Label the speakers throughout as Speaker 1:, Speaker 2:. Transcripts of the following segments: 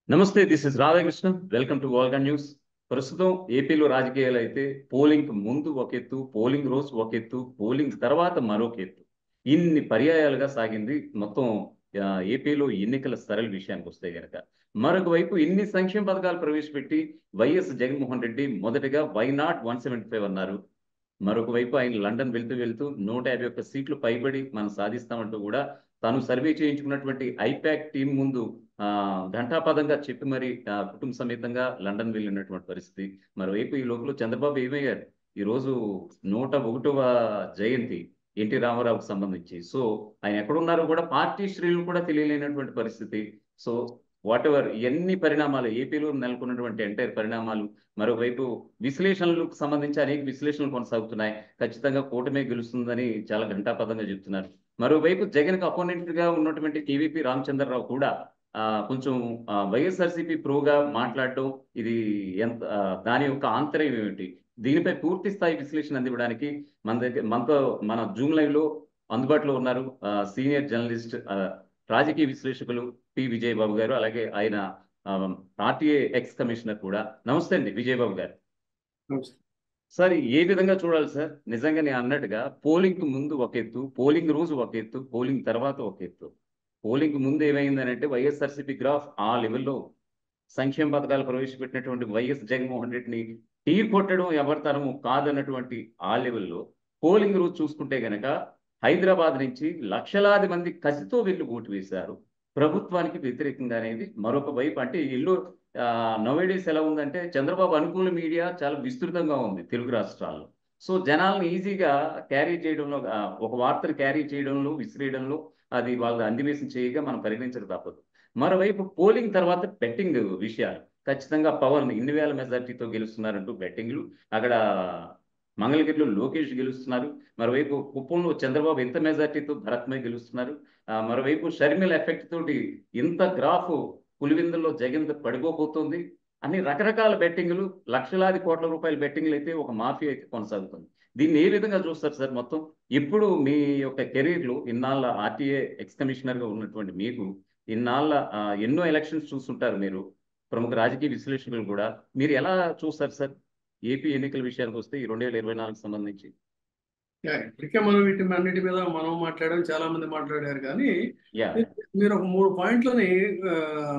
Speaker 1: నమస్తే this is Radhakrishna welcome to Volga news ప్రస్తుతం ఏపీలో రాజకీయాలు అయితే పోలింగ్ ముందు ఒక ఎత్తు పోలింగ్ రోజు ఒక ఎత్తు పోలింగ్ తర్వాత మరొక ఎత్తు ఇన్ని పర్యాయాలుగా సాగింది మొత్తం ఆ, ఏపీలో ఎన్నికల సరళ విషయానికి వస్తే గనక మరొక వైపు ఇన్ని సంక్షేమ పథకాలు ప్రవేశపెట్టి వైఎస్ జగన్మోహన్ రెడ్డి మొదటగా why not one seventy five అన్నారు మరొక వైపు ఆయన లండన్ వెళ్తూ వెళ్తూ నూట యాభై ఒక్క సీట్లు పైబడి మనం సాధిస్తామంటూ కూడా తాను సర్వే చేయించుకున్నటువంటి ఐపాక్ టీం ముందు ఆ ఘంటాపదంగా చెప్పి మరి ఆ, కుటుంబ సమేతంగా లండన్ వెళ్ళినటువంటి పరిస్థితి మరోవైపు ఈ లోపల చంద్రబాబు ఏమయ్యారు ఈ రోజు నూట ఒకటవ జయంతి ఎన్టీ రామారావుకు సంబంధించి సో ఆయన ఎక్కడున్నారో కూడా పార్టీ శ్రేణులు కూడా తెలియలేనటువంటి పరిస్థితి సో వాట్ ఎవర్ ఎన్ని పరిణామాలు ఏపీలో నెలకొన్నటువంటి ఎంటైర్ పరిణామాలు మరోవైపు విశ్లేషణలకు సంబంధించి అనేక విశ్లేషణలు కొనసాగుతున్నాయి ఖచ్చితంగా కూటమే గెలుస్తుందని చాలా ఘంటాపదంగా చెప్తున్నారు మరోవైపు జగన్ కు అపోనెంట్ గా ఉన్నటువంటి కేవీపీ రామచంద్రరావు కూడా ఆ, కొంచెం ఆ, వైఎస్ఆర్సీపీ ప్రోగా మాట్లాడటం ఇది ఎంత ఆ, దాని యొక్క ఆంతర్యం ఏమిటి దీనిపై పూర్తి స్థాయి విశ్లేషణ అందివ్వడానికి మన దగ్గర మనతో మన జూమ్ లైవ్ లో అందుబాటులో ఉన్నారు ఆ, సీనియర్ జర్నలిస్ట్ ఆ, రాజకీయ విశ్లేషకులు పి విజయబాబు గారు అలాగే ఆయన ఆర్టీఏ ఎక్స్ కమిషనర్ కూడా నమస్తే అండి విజయబాబు గారు సార్ ఏ విధంగా చూడాలి సార్ నిజంగా నేను అన్నట్టుగా పోలింగ్ ముందు ఒక ఎత్తు పోలింగ్ రోజు ఒక ఎత్తు పోలింగ్ తర్వాత ఒక ఎత్తు పోలింగ్ ముందు ఏమైందని అంటే వైఎస్ఆర్సీపీ గ్రాఫ్ ఆ లెవెల్లో సంక్షేమ పథకాలు ప్రవేశపెట్టినటువంటి వైఎస్ జగన్మోహన్ రెడ్డిని టీ కొట్టడం ఎవరి తరము కాదన్నటువంటి ఆ లెవెల్లో పోలింగ్ రోజు చూసుకుంటే గనక హైదరాబాద్ నుంచి లక్షలాది మంది కసితో వెళ్ళి ఓటు వేశారు ప్రభుత్వానికి వ్యతిరేకంగా అనేది మరొక వైపు అంటే ఇల్లు నోవేడేస్ ఎలా ఉందంటే చంద్రబాబు అనుకూల మీడియా చాలా విస్తృతంగా ఉంది తెలుగు రాష్ట్రాల్లో సో జనాలను ఈజీగా క్యారీ చేయడంలో ఆ, ఒక వార్తను క్యారీ చేయడంలో విసిరేయడంలో అది వాళ్ళు అందివేశం చేయగా మనం పరిగణించక తప్పదు మరోవైపు పోలింగ్ తర్వాత బెట్టింగ్ విషయాలు ఖచ్చితంగా పవన్ ఇన్ని వేల మెజార్టీతో గెలుస్తున్నారంటూ బెట్టింగ్లు అక్కడ మంగళగిరిలో లోకేష్ గెలుస్తున్నారు మరోవైపు కుప్పంలో చంద్రబాబు ఎంత మెజార్టీతో భరత్మయ్య గెలుస్తున్నారు ఆ, మరోవైపు షర్మిల ఎఫెక్ట్ తోటి ఇంత గ్రాఫ్ పులివిందుల్లో జగన్ పడిపోబోతుంది అన్ని రకరకాల బెట్టింగ్లు లక్షలాది కోట్ల రూపాయల బెట్టింగ్లు అయితే ఒక మాఫియా అయితే కొనసాగుతుంది దీన్ని ఏ విధంగా చూస్తారు సార్ మొత్తం ఇప్పుడు మీ యొక్క కెరీర్ లో ఇన్నాళ్ళ ఆర్టీఏ ఎక్స్ కమిషనర్ గా ఉన్నటువంటి మీకు ఇన్నాళ్ళ ఆ, ఎన్నో ఎలక్షన్స్ చూస్తుంటారు మీరు ప్రముఖ రాజకీయ విశ్లేషకులు కూడా మీరు ఎలా చూస్తారు సార్ ఏపీ ఎన్నికల విషయానికి వస్తే ఈ రెండు వేల ఇరవై నాలుగు సంబంధించి
Speaker 2: యా, ఇప్పటికే మనం వీటి అన్నిటి మీద మనం మాట్లాడాం చాలా మంది మాట్లాడారు కానీ
Speaker 1: యా
Speaker 2: మీరు ఒక మూడు పాయింట్లని ఆ,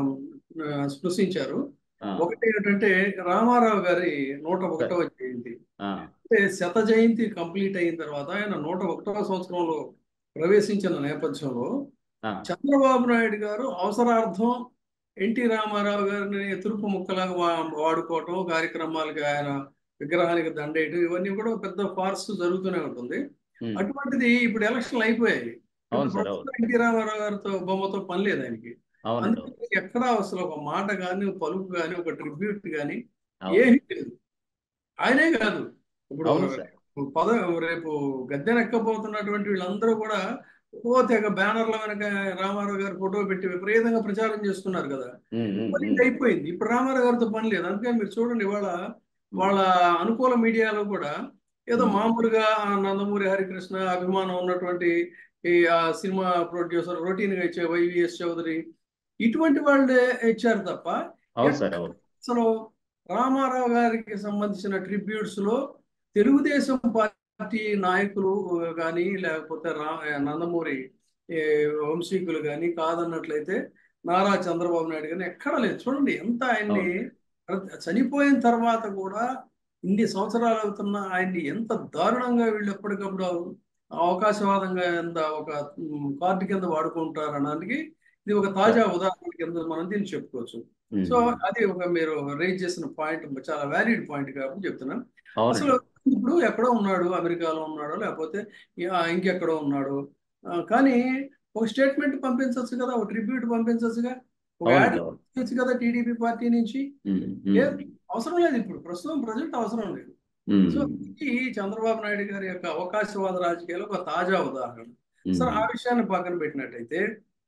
Speaker 2: ఆ, స్పృశించారు
Speaker 1: ఆ,
Speaker 2: ఒకటి ఏంటంటే రామారావు గారి నూట ఒకటవ జయంతి
Speaker 1: ఆ,
Speaker 2: అంటే శత జయంతి కంప్లీట్ అయిన తర్వాత ఆయన నూట ఒకటవ సంవత్సరంలో ప్రవేశించిన నేపథ్యంలో
Speaker 1: ఆ,
Speaker 2: చంద్రబాబు నాయుడు గారు అవసరార్థం ఎన్టీ రామారావు గారిని తురుపు ముక్కలాగా వా- వాడుకోవటం కార్యక్రమాలకి ఆయన విగ్రహానికి దండేయటం ఇవన్నీ కూడా పెద్ద ఫార్స్ జరుగుతూనే ఉంటుంది
Speaker 1: ఉమ్,
Speaker 2: అటువంటిది ఇప్పుడు ఎలక్షన్లు అయిపోయాయి
Speaker 1: అవును
Speaker 2: ఇప్పుడు
Speaker 1: సార్ అవును
Speaker 2: ప్రస్తుతం ఎన్టీ రామారావు గారితో బొమ్మతో పని లేదు ఆయనకి
Speaker 1: అవునండి అవును
Speaker 2: అందుకని ఎక్కడా అసలు ఒక మాట కానీ ఒక పలుకు కానీ ఒక ట్రిబ్యూట్ కానీ
Speaker 1: అవును
Speaker 2: ఏమీ లేదు ఆయనే కాదు ఇప్పుడు
Speaker 1: అవును సార్
Speaker 2: పద రేపు గద్దెనెక్కబోతున్నటువంటి వీళ్ళందరూ కూడా ఓ తెగ బ్యానర్ల వెనక రామారావు గారి ఫోటో పెట్టి విపరీతంగా ప్రచారం చేస్తున్నారు కదా
Speaker 1: ఉమ్, ఉమ్,
Speaker 2: మరి
Speaker 1: ఉమ్,
Speaker 2: ఇది అయిపోయింది ఇప్పుడు రామారావు గారితో పని లేదు అందుకని మీరు చూడండి ఇవాళ వాళ్ళ అనుకూల మీడియాలో కూడా ఏదో
Speaker 1: ఉమ్,
Speaker 2: మామూలుగా ఆ నందమూరి హరికృష్ణ అభిమానం ఉన్నటువంటి ఈ ఆ సినిమా ప్రొడ్యూసర్ రొటీన్ గా ఇచ్చే వైవిఎస్ చౌదరి ఇటువంటి వాళ్ళే ఇచ్చారు తప్ప
Speaker 1: అవును సార్ అవును
Speaker 2: అసలు రామారావు గారికి సంబంధించిన ట్రిబ్యూట్స్ లో తెలుగుదేశం పార్టీ నాయకులు కానీ లేకపోతే రా నందమూరి ఏ, వంశీకులు కానీ కాదన్నట్లయితే నారా చంద్రబాబు నాయుడు కానీ ఎక్కడ లేదు చూడండి ఎంత ఆయన్ని ప్రతి- చనిపోయిన తర్వాత కూడా ఇన్ని సంవత్సరాలు అవుతున్న ఆయన్ని ఎంత దారుణంగా వీళ్ళు ఎప్పటికప్పుడు అవకాశవాదంగా ఎంత ఒక ఉమ్, కార్డు కింద వాడుకుంటారనడానికి ఇది ఒక తాజా ఉదాహరణ కింద మనం దీన్ని చెప్పుకోవచ్చు
Speaker 1: ఉమ్,
Speaker 2: సో అది ఒక మీరు రేజ్ చేసిన పాయింట్ చాలా వ్యాలిడ్ పాయింట్ కాబట్టి చెప్తున్నాను అసలు
Speaker 1: అవునండి
Speaker 2: ఇప్పుడు ఎక్కడో ఉన్నాడు అమెరికాలో ఉన్నాడు లేకపోతే ఆ, ఇంకెక్కడో ఉన్నాడు ఆ, కానీ ఒక స్టేట్మెంట్ పంపించవచ్చు కదా ఒక ట్రిబ్యూట్ పంపించవచ్చుగా ఒక యాడ్
Speaker 1: అవునండి అవును
Speaker 2: పంపించచ్చు కదా టీడీపీ పార్టీ నుంచి
Speaker 1: ఉమ్, ఉమ్,
Speaker 2: లేదు అవసరం లేదు ఇప్పుడు ప్రస్తుతం ప్రజెంట్ అవసరం లేదు
Speaker 1: ఉమ్,
Speaker 2: సో ఇది చంద్రబాబు నాయుడు గారి యొక్క అవకాశవాద రాజకీయాలు ఒక తాజా ఉదాహరణ
Speaker 1: ఉమ్,
Speaker 2: సరే ఆ విషయాన్ని పక్కన పెట్టినట్టయితే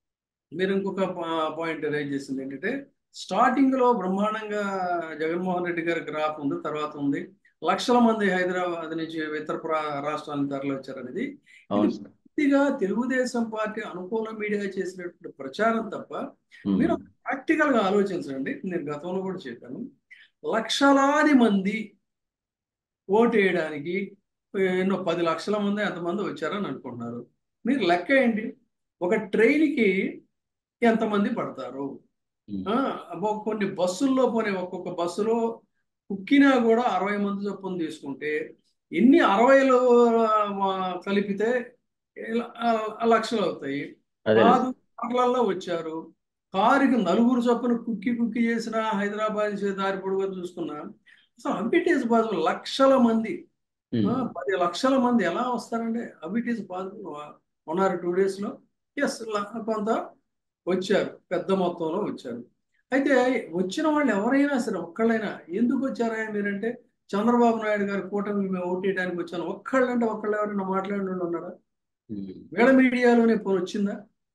Speaker 2: మీరు ఇంకొక పాయింట్ రైజ్ చేసింది ఏంటంటే స్టార్టింగ్ లో బ్రహ్మాండంగా జగన్మోహన్ రెడ్డి గారి గ్రాఫ్ ఉంది తర్వాత ఉంది లక్షల మంది హైదరాబాద్ నుంచి ఇతర ప్రా- రాష్ట్రాలకు తరలి వచ్చారనేది
Speaker 1: అవును
Speaker 2: ఇది
Speaker 1: సార్
Speaker 2: పూర్తిగా తెలుగుదేశం పార్టీ అనుకూల మీడియా చేసినటువంటి ప్రచారం తప్ప
Speaker 1: ఉమ్,
Speaker 2: మీరు ప్రాక్టికల్ గా ఆలోచించండి నేను గతంలో కూడా చెప్పాను లక్షలాది మంది ఓటు వేయడానికి ఎన్నో పది లక్షల మంది ఎంతమంది వచ్చారని అనుకుంటున్నారు మీరు లెక్క ఏంటి ఒక ట్రైన్కి ఎంతమంది పడతారు
Speaker 1: ఉమ్,
Speaker 2: ఆ, అబ్బో కొన్ని బస్సుల్లో పోనీ ఒక్కొక్క బస్సులో కుక్కినా కూడా అరవై మంది చొప్పున తీసుకుంటే ఎన్ని అరవైలు ఆ, కలిపితే ఇలా, ఆ, లక్షలు అవుతాయి
Speaker 1: అదే
Speaker 2: కాదు కార్లలో వచ్చారు కారుకి నలుగురు చొప్పున కుక్కి కుక్కి చేసిన హైదరాబాద్ నుంచి దారి పొడుగు చూసుకున్నా అసలు అబిటీస్ పాసిబుల్ లక్షల మంది
Speaker 1: ఉమ్,
Speaker 2: ఆ, పది లక్షల మంది ఎలా వస్తారంటే అబిటీస్ possible one or two days లో ఎస్ కొంత వచ్చారు పెద్ద మొత్తంలో వచ్చారు అయితే వచ్చిన వాళ్ళు ఎవరైనా సరే ఒక్కళ్ళైనా ఎందుకు వచ్చారా మీరంటే చంద్రబాబు నాయుడు గారి కూటమి మేము ఓటేయడానికి వచ్చాను ఒక్కళ్ళంటే ఒక్కళ్ళు ఎవరైనా మాట్లాడిన వాళ్ళు ఉన్నారా
Speaker 1: ఉమ్,
Speaker 2: వేళ మీడియాలోనే పోనీ వచ్చిందా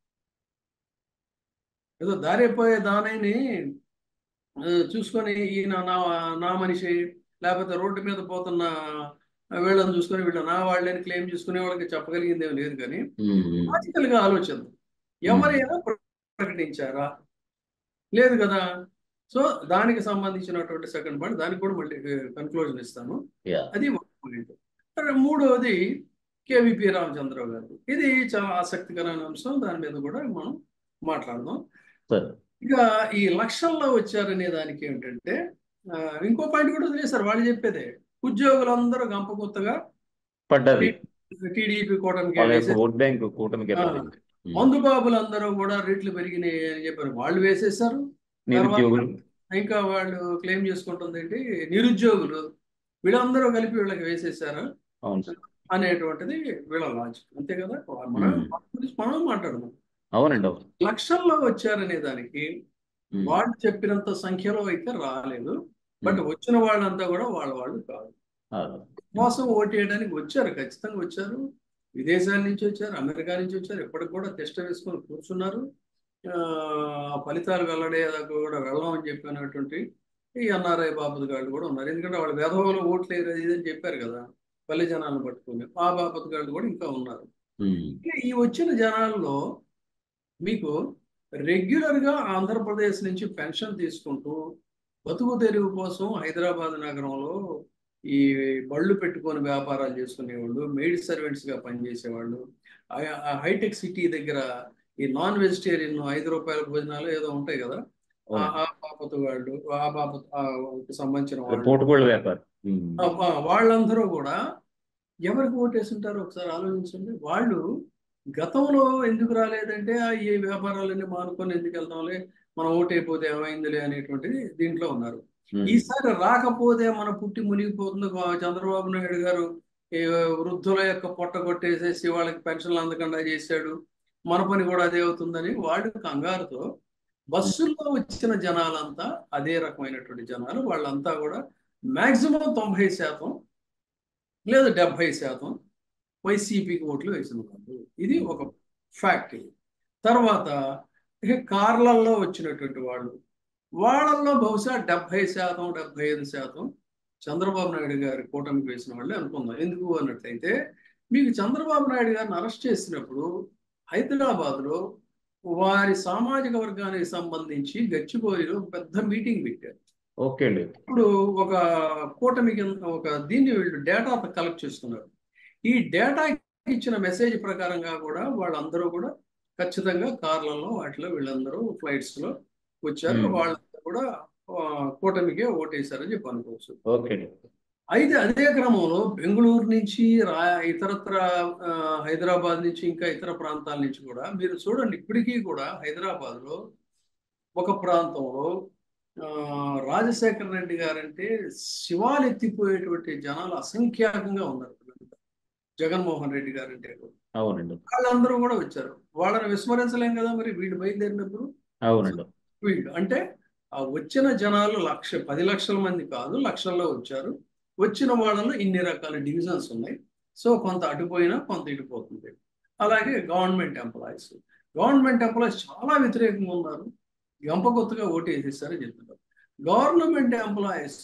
Speaker 2: ఏదో దారిపోయే దానైని ఆ, చూసుకొని ఈయన నా నా మనిషి లేకపోతే రోడ్డు మీద పోతున్న వీళ్ళని చూసుకొని వీళ్ళు నా వాళ్ళని క్లెయిమ్ చేసుకునే వాళ్ళకి చెప్పగలిగింది ఏం లేదు కానీ
Speaker 1: ఉమ్, ఉమ్,
Speaker 2: లాజికల్ గా ఆలోచిద్దాం ఎవరైనా ప్రకటించారా లేదు కదా సో దానికి సంబంధించినటువంటి సెకండ్ పాయింట్ దానికి కూడా మళ్ళీ కన్క్లూజన్ ఇస్తాను
Speaker 1: యా
Speaker 2: అది ఒక పాయింట్ మరి మూడవది కేవీపీ రామచంద్రరావు గారు ఇది చాలా ఆసక్తికరమైన అంశం దాని మీద కూడా మనం మాట్లాడదాం
Speaker 1: సరే
Speaker 2: ఇక ఈ లక్షల్లో వచ్చారనే దానికి ఏంటంటే ఆ, ఇంకో పాయింట్ కూడా వదిలేశారు వాళ్ళు చెప్పేదే ఉద్యోగులందరూ గంప కొత్తగా
Speaker 1: పడ్డది
Speaker 2: టీడీపీ కూటమికి
Speaker 1: వాళ్ళ యొక్క
Speaker 2: వేసేసి
Speaker 1: ఓట్ బ్యాంక్ కూటమికి
Speaker 2: ఆ.
Speaker 1: పడింది ఉమ్,
Speaker 2: మందుబాబులందరూ కూడా రేట్లు పెరిగినాయి అని చెప్పారు వాళ్ళు వేసేశారు
Speaker 1: నిరుద్యోగులు
Speaker 2: ఇంకా వాళ్ళు క్లెయిమ్ చేసుకుంటుంది ఏంటి నిరుద్యోగులు వీళ్ళందరూ కలిపి వీళ్ళకి వేసేసారు
Speaker 1: అవును సార్
Speaker 2: అనేటువంటిది వీళ్ళ లాజిక్ అంతే కదా మనం
Speaker 1: Hmm.
Speaker 2: మన గురించి మనం మాట్లాడదాం
Speaker 1: అవునండి అవును
Speaker 2: లక్షల్లో వచ్చారనే దానికి
Speaker 1: ఉమ్,
Speaker 2: వాళ్ళు చెప్పినంత సంఖ్యలో అయితే రాలేదు బట్ వచ్చిన వాళ్ళంతా కూడా వాళ్ళ వాళ్ళు కాదు
Speaker 1: అవును.
Speaker 2: మోసం ఓటేయడానికి వచ్చారు ఖచ్చితంగా వచ్చారు విదేశాల నుంచి వచ్చారు అమెరికా నుంచి వచ్చారు ఇప్పటికి కూడా టెస్ట్ వేసుకొని కూర్చున్నారు ఆ, ఫలితాలు వెల్లడేదాకా కూడా వెళ్ళామని చెప్పినటువంటి ఈ ఎన్ఆర్ఐ బాపత్ గాళ్ళు కూడా ఉన్నారు ఎందుకంటే వాళ్ళు వేధవులు ఓట్లు వేయరు అది ఇది అని చెప్పారు కదా పల్లె జనాలను పట్టుకుని ఆ బాపత్ గాళ్ళు కూడా ఇంకా ఉన్నారు
Speaker 1: ఉమ్,
Speaker 2: ఇక ఈ వచ్చిన జనాల్లో మీకు రెగ్యులర్ గా ఆంధ్రప్రదేశ్ నుంచి పెన్షన్ తీసుకుంటూ బతుకు తెరువు కోసం హైదరాబాద్ నగరంలో ఈ బళ్ళు పెట్టుకొని వ్యాపారాలు చేసుకునేవాళ్ళు మెయిడ్ సర్వెంట్స్ గా పనిచేసేవాళ్ళు ఆ- ఆ హైటెక్ సిటీ దగ్గర ఈ నాన్ వెజిటేరియన్ ఐదు రూపాయల భోజనాలు ఏదో ఉంటాయి కదా ఆ
Speaker 1: అవును.
Speaker 2: ఆ బాపతు వాళ్ళు ఆ బాపతు ఆ కి సంబంధించిన వాళ్ళు
Speaker 1: పూటకోళ్ళ వ్యాపారం ఉమ్,
Speaker 2: ఆ, ఆ, వాళ్ళందరూ కూడా ఎవరికి ఓటేస్తుంటారో ఒకసారి ఆలోచించండి వాళ్ళు గతంలో ఎందుకు రాలేదంటే ఆ, ఈ వ్యాపారాలన్నీ మానుకొని ఎందుకు వెళ్దాంలే మనం ఓటైపోతే ఏమైందిలే అనేటువంటిది దీంట్లో ఉన్నారు
Speaker 1: ఉమ్,
Speaker 2: ఈసారి రాకపోతే మన పుట్టి మునిగిపోతుంది ఆ చంద్రబాబు నాయుడు గారు ఈ వృద్ధుల యొక్క పొట్ట కొట్టేసేసి వాళ్ళకి పెన్షన్లు అందకుండా చేశాడు మన పని కూడా అదే అవుతుందని వాళ్ళు కంగారుతో బస్సుల్లో వచ్చిన జనాలంతా అదే రకమైనటువంటి జనాలు వాళ్ళంతా కూడా మాక్సిమం తొంభై శాతం లేదా డెబ్బై శాతం వైసీపీకి ఓట్లు వేసిన వాళ్ళు ఇది ఒక ఫ్యాక్ట్ ఇది తర్వాత ఇక కార్లల్లో వచ్చినటువంటి వాళ్ళు వాళ్ళల్లో బహుశా డెబ్బై శాతం డెబ్బై ఐదు శాతం చంద్రబాబు నాయుడు గారి కూటమికి వేసిన వాళ్ళే అనుకుందాం ఎందుకు అన్నట్లయితే మీకు చంద్రబాబు నాయుడు గారిని అరెస్ట్ చేసినప్పుడు హైదరాబాద్లో వారి సామాజిక వర్గానికి సంబంధించి గచ్చిబౌలిలో ఒక పెద్ద మీటింగ్ పెట్టారు
Speaker 1: ఓకే అండి
Speaker 2: ఇప్పుడు ఒక కూటమి కింద ఒక దీన్ని వీళ్ళు డేటా కలెక్ట్ చేస్తున్నారు ఈ డేటా ఇచ్చిన మెసేజ్ ప్రకారంగా కూడా వాళ్ళందరూ కూడా ఖచ్చితంగా కార్లలో వాటిలో వీళ్ళందరూ ఫ్లైట్స్ లో వచ్చారు
Speaker 1: Hmm.
Speaker 2: వాళ్ళందరూ కూడా ఆ, కూటమికే ఓటేశారని చెప్పి అనుకోవచ్చు
Speaker 1: ఓకే అండి
Speaker 2: అయితే అదే క్రమంలో బెంగళూరు నుంచి రా ఇతరత్ర ఆ, హైదరాబాద్ నుంచి ఇంకా ఇతర ప్రాంతాల నుంచి కూడా మీరు చూడండి ఇప్పటికీ కూడా హైదరాబాద్ లో ఒక ప్రాంతంలో ఆ, రాజశేఖర రెడ్డి గారంటే శివాలు ఎత్తిపోయేటువంటి జనాలు అసంఖ్యాకంగా ఉన్నారు జగన్మోహన్ రెడ్డి గారంటే కూడా.
Speaker 1: అవునండి
Speaker 2: వాళ్ళందరూ కూడా వచ్చారు వాళ్ళని విస్మరించలేం కదా మరి వీళ్ళు బయలుదేరినప్పుడు
Speaker 1: అవునండి
Speaker 2: వీళ్ళు అంటే ఆ వచ్చిన జనాలు లక్ష పది లక్షల మంది కాదు లక్షల్లో వచ్చారు వచ్చిన వాళ్ళలో ఇన్ని రకాల డివిజన్స్ ఉన్నాయి సో కొంత అటుపోయినా కొంత ఇటుపోతుంది అలాగే గవర్నమెంట్ ఎంప్లాయీస్ గవర్నమెంట్ ఎంప్లాయీస్ చాలా వ్యతిరేకంగా ఉన్నారు గంప కొత్తగా ఓటు వేసేసారని చెప్తున్నారు గవర్నమెంట్ ఎంప్లాయీస్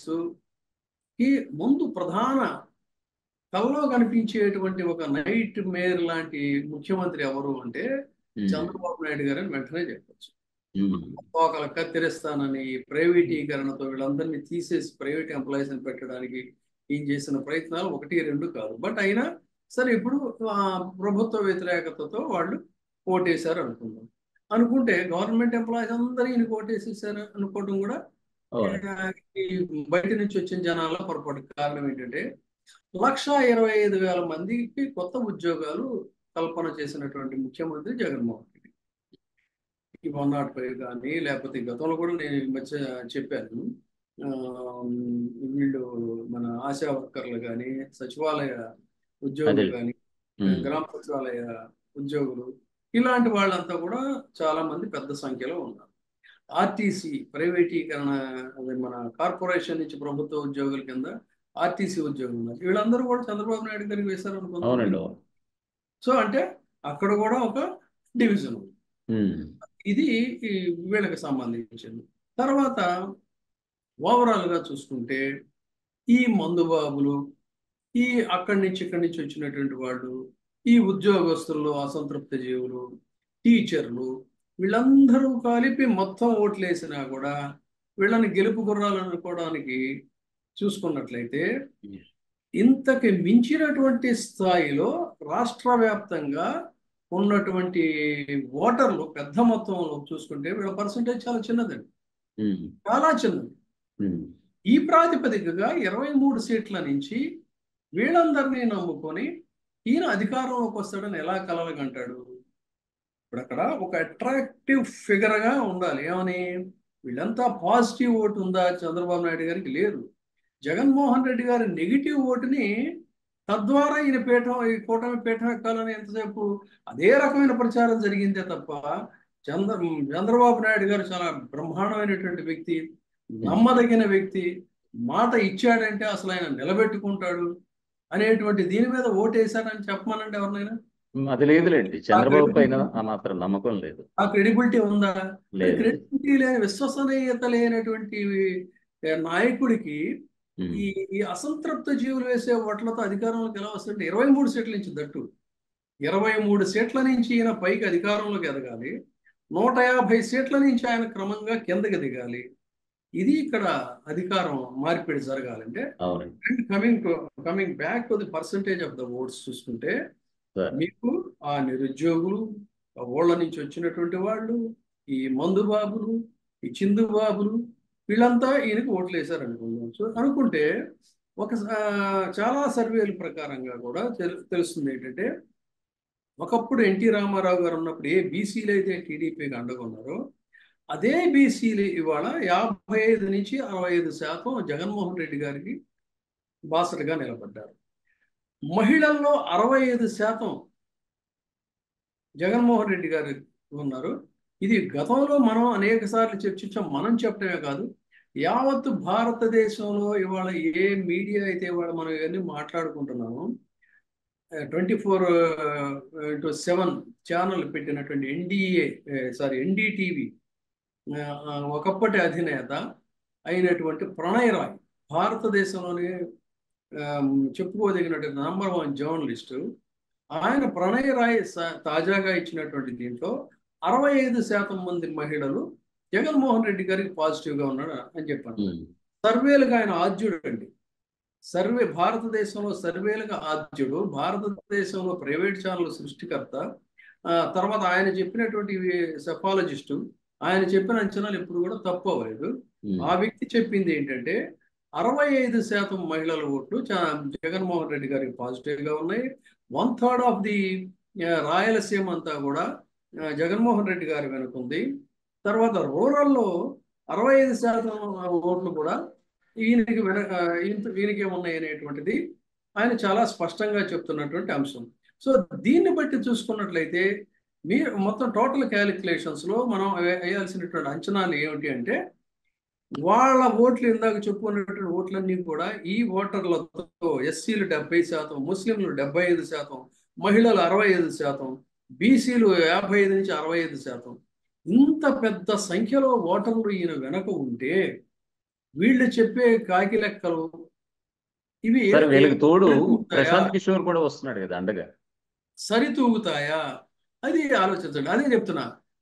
Speaker 2: కి ముందు ప్రధాన కల్లో కనిపించేటువంటి ఒక నైట్ మేయర్ లాంటి ముఖ్యమంత్రి ఎవరు అంటే
Speaker 1: ఉమ్,
Speaker 2: చంద్రబాబు నాయుడు గారని వెంటనే చెప్పచ్చు
Speaker 1: ఉమ్.
Speaker 2: తోకలు కత్తిరిస్తానని ప్రైవేటీకరణతో వీళ్ళందరినీ తీసేసి ప్రైవేట్ ఎంప్లాయీస్ పెట్టడానికి ఈయన చేసిన ప్రయత్నాలు ఒకటి రెండు కాదు బట్ అయినా సరే ఇప్పుడు ఆ, ప్రభుత్వ వ్యతిరేకతతో వాళ్ళు ఓటేశారు అనుకుందాం అనుకుంటే గవర్నమెంట్ ఎంప్లాయీస్ అందరూ ఈయన ఓటేసేసారు అనుకోవడం కూడా
Speaker 1: అవునండి.
Speaker 2: ఆ, ఈ బయట నుంచి వచ్చిన జనాల పొరపాటు కారణం ఏంటంటే లక్ష ఇరవై ఐదు వేల మందికి కొత్త ఉద్యోగాలు కల్పన చేసినటువంటి ముఖ్యమంత్రి జగన్మోహన్ రెడ్డి ఈ వన్ నాట్ ఫైవ్ కానీ లేకపోతే గతంలో కూడా నేను ఈ మధ్య చెప్పాను ఆ, వీళ్ళు మన ఆశా వర్కర్లు కానీ సచివాలయ ఉద్యోగులు
Speaker 1: అదే.
Speaker 2: కానీ
Speaker 1: ఉమ్.
Speaker 2: గ్రామ సచివాలయ ఉద్యోగులు ఇలాంటి వాళ్ళంతా కూడా చాలా మంది పెద్ద సంఖ్యలో ఉన్నారు ఆర్టీసీ ప్రైవేటీకరణ అదే మన కార్పొరేషన్ నుంచి ప్రభుత్వ ఉద్యోగుల కింద ఆర్టీసీ ఉద్యోగులు ఉన్నారు వీళ్ళందరూ కూడా చంద్రబాబు నాయుడు గారికి వేశారు
Speaker 1: అవునండి
Speaker 2: అనుకుంటున్నాను
Speaker 1: అవును
Speaker 2: సో అంటే అక్కడ కూడా ఒక డివిజన్ ఉంది
Speaker 1: ఉమ్.
Speaker 2: ఇది ఈ వీళ్ళకి సంబంధించింది తర్వాత ఓవరాల్ గా చూసుకుంటే ఈ మందుబాబులు ఈ అక్కడి నుంచి ఇక్కడి నుంచి వచ్చినటువంటి వాళ్ళు ఈ ఉద్యోగస్తులు అసంతృప్త జీవులు టీచర్లు వీళ్ళందరూ కలిపి మొత్తం ఓట్లు వేసినా కూడా వీళ్ళని గెలుపు గుర్రాలు అనుకోవడానికి చూసుకున్నట్లయితే ఇంతకి మించినటువంటి స్థాయిలో రాష్ట్ర వ్యాప్తంగా ఉన్నటువంటి ఓటర్లు పెద్ద మొత్తంలో చూసుకుంటే వీళ్ళ పర్సంటేజ్ చాలా చిన్నదండి
Speaker 1: ఉమ్.
Speaker 2: చాలా చిన్నది
Speaker 1: ఉమ్.
Speaker 2: ఈ ప్రాతిపదికగా ఇరవై మూడు సీట్ల నుంచి వీళ్ళందరినీ నమ్ముకొని ఈయన అధికారంలోకి వస్తాడని ఎలా కలలుగంటాడు ఇప్పుడు అక్కడ ఒక అట్రాక్టివ్ ఫిగర్ గా ఉండాలి ఏమని వీళ్ళంతా పాజిటివ్ ఓటు ఉందా చంద్రబాబు నాయుడు గారికి లేదు జగన్మోహన్ రెడ్డి గారి నెగిటివ్ ఓటుని తద్వారా ఈయన పీఠం ఈ కూటమి పీఠం ఎక్కాలని ఎంతసేపు అదే రకమైన ప్రచారం జరిగిందే తప్ప చంద్ర చంద్రబాబు నాయుడు గారు చాలా బ్రహ్మాండమైనటువంటి వ్యక్తి నమ్మదగిన వ్యక్తి మాట ఇచ్చాడంటే అసలు ఆయన నిలబెట్టుకుంటాడు అనేటువంటి దీని మీద ఓటేశాడని చెప్పమనండి ఎవరినైనా
Speaker 1: ఉమ్, అది లేదులేండి చంద్రబాబు పైన ఆ మాత్రం నమ్మకం లేదు
Speaker 2: ఆ క్రెడిబిలిటీ ఉందా
Speaker 1: లేదు
Speaker 2: క్రెడిబిలిటీ లేని విశ్వసనీయత లేనటువంటి ఏ, నాయకుడికి
Speaker 1: ఉమ్.
Speaker 2: ఈ ఈ అసంతృప్త జీవులు వేసే ఓట్లతో అధికారంలోకి ఎలా వస్తుంటే ఇరవై మూడు సీట్ల నుంచి దట్టు ఇరవై మూడు సీట్ల నుంచి ఈయన పైకి అధికారంలోకి ఎదగాలి నూట యాభై సీట్ల నుంచి ఆయన క్రమంగా కిందకి దిగాలి ఇది ఇక్కడ అధికారం మార్పిడి జరగాలంటే
Speaker 1: అవునండి
Speaker 2: and coming to coming back to the percentage of the votes చూసుకుంటే
Speaker 1: సార్
Speaker 2: మీకు ఆ నిరుద్యోగులు ఆ ఊళ్ళ నుంచి వచ్చినటువంటి వాళ్ళు ఈ మందు బాబులు ఈ చిందు బాబులు వీళ్ళంతా ఈయనకు ఓట్లు వేశారు అనుకుందాం సో అనుకుంటే ఒక ఆ, చాలా సర్వేల ప్రకారంగా కూడా తెలు- తెలుస్తుంది ఏంటంటే ఒకప్పుడు ఎన్టీ రామారావు గారు ఉన్నప్పుడు ఏ బీసీలు అయితే టీడీపీకి అండగా ఉన్నారో అదే బీసీలు ఇవాళ యాభై ఐదు నుంచి అరవై ఐదు శాతం జగన్మోహన్ రెడ్డి గారికి బాసటగా నిలబడ్డారు మహిళల్లో అరవై ఐదు శాతం జగన్మోహన్ రెడ్డి గారు ఉన్నారు ఇది గతంలో మనం అనేక సార్లు చర్చించాం మనం చెప్పడమే కాదు యావత్తు భారతదేశంలో ఇవాళ ఏ మీడియా అయితే ఇవాళ మనం ఇవన్నీ మాట్లాడుకుంటున్నామో twenty four into seven channel పెట్టినటువంటి ఎన్డీఏ సారీ ఎన్డీటీవీ ఒకప్పటి అధినేత అయినటువంటి ప్రణయ్ రాయ్ భారతదేశంలోనే ఆ, చెప్పుకోదగినటువంటి నంబర్ వన్ జర్నలిస్టు ఆయన ప్రణయ్ రాయ్ స- తాజాగా ఇచ్చినటువంటి దీంట్లో అరవై ఐదు శాతం మంది మహిళలు జగన్మోహన్ రెడ్డి గారికి పాజిటివ్గా ఉన్నాడు అని చెప్పాను
Speaker 1: ఉమ్.
Speaker 2: సర్వేలకు ఆయన ఆద్యుడు అండి సర్వే భారతదేశంలో సర్వేలకు ఆద్యుడు భారతదేశంలో ప్రైవేట్ ఛానల్ సృష్టికర్త ఆ, తర్వాత ఆయన చెప్పినటువంటి సెఫాలజిస్టు ఆయన చెప్పిన అంచనాలు ఎప్పుడు కూడా తప్పు అవ్వలేదు
Speaker 1: ఉమ్.
Speaker 2: ఆ వ్యక్తి చెప్పింది ఏంటంటే అరవై ఐదు శాతం మహిళల ఓట్లు చా- జగన్మోహన్ రెడ్డి గారికి పాజిటివ్ గా ఉన్నాయి one third of the Rayalaseema అంతా కూడా ఆ, జగన్మోహన్ రెడ్డి గారి వెనుక ఉంది తర్వాత రూరల్లో అరవై ఐదు శాతం ఓట్లు కూడా ఈయనకి వెన ఆ, ఈయన- ఈయనకే ఉన్నాయి అనేటువంటిది ఆయన చాలా స్పష్టంగా చెప్తున్నటువంటి అంశం సో దీన్ని బట్టి చూసుకున్నట్లయితే మీరు మొత్తం టోటల్ క్యాలిక్యులేషన్స్ లో మనం వే- వేయాల్సినటువంటి అంచనాలు ఏమిటి అంటే వాళ్ళ ఓట్లు ఇందాక చెప్పుకున్నటువంటి ఓట్లన్నీ కూడా ఈ ఓటర్లతో ఎస్సీలు డెబ్బై శాతం ముస్లింలు డెబ్బై ఐదు శాతం మహిళలు అరవై ఐదు శాతం బీసీలు యాభై ఐదు నుంచి అరవై ఐదు శాతం ఇంత పెద్ద సంఖ్యలో ఓటర్లు ఈయన వెనక ఉంటే వీళ్ళు చెప్పే కాకి లెక్కలు ఇవి ఏ-
Speaker 1: సరే వీళ్ళకి తోడు
Speaker 2: సరితూగుతాయా?
Speaker 1: ప్రశాంత్ కిషోర్ కూడా వస్తున్నాడు కదా అండగా
Speaker 2: సరితూగుతాయా అది ఆలోచించండి అదే చెప్తున్నా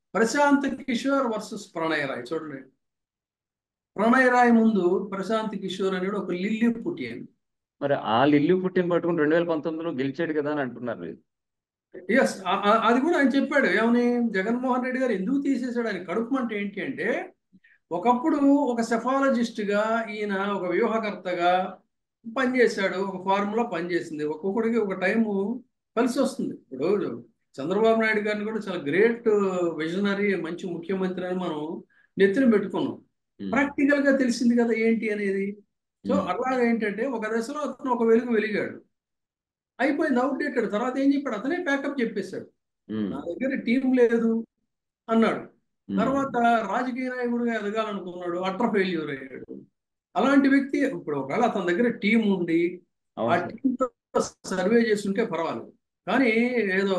Speaker 2: ప్రశాంత్ కిషోర్ వర్సెస్ ప్రణయ్ రాయ్ చూడండి ప్రణయ్ రాయ్ ముందు ప్రశాంత్ కిషోర్ అనేవాడు ఒక లిల్లీ పుట్టియన్
Speaker 1: మరి ఆ లిల్లి పుట్టిన పట్టుకుని రెండు వేల పంతొమ్మిదిలో గెలిచాడు కదా అని అంటున్నారు
Speaker 2: ఎస్ అది కూడా ఆయన చెప్పాడు ఏమని జగన్మోహన్ రెడ్డి గారు ఎందుకు తీసేశాడు ఆయన కడుపు అంటే ఏంటి అంటే ఒకప్పుడు ఒక సెఫాలజిస్ట్ గా ఈయన ఒక వ్యూహకర్తగా పనిచేశాడు ఒక ఫార్ములా పనిచేసింది ఒక్కొక్కడికి ఒక టైము కలిసి వస్తుంది ఇప్పుడు చంద్రబాబు నాయుడు గారిని కూడా చాలా గ్రేట్ విజనరీ మంచి ముఖ్యమంత్రి అని మనం నెత్తిన పెట్టుకున్నాం ప్రాక్టికల్ గా తెలిసింది కదా ఏంటి అనేది సో అలాగే ఏంటంటే ఒక దశలో అతను ఒక వెలుగు వెలిగాడు అయిపోయింది అవుట్డేటెడ్ తర్వాత ఏం చెప్పాడు అతనే ప్యాకప్ చెప్పేశాడు నా దగ్గర టీం లేదు అన్నాడు తర్వాత రాజకీయ నాయకుడిగా ఎదగాలనుకున్నాడు అట్ర ఫెయిల్యూర్ అయ్యాడు అలాంటి వ్యక్తి ఇప్పుడు ఒకవేళ అతని దగ్గర టీం ఉండి ఆ టీంతో సర్వే చేస్తుంటే పర్వాలేదు కానీ ఏదో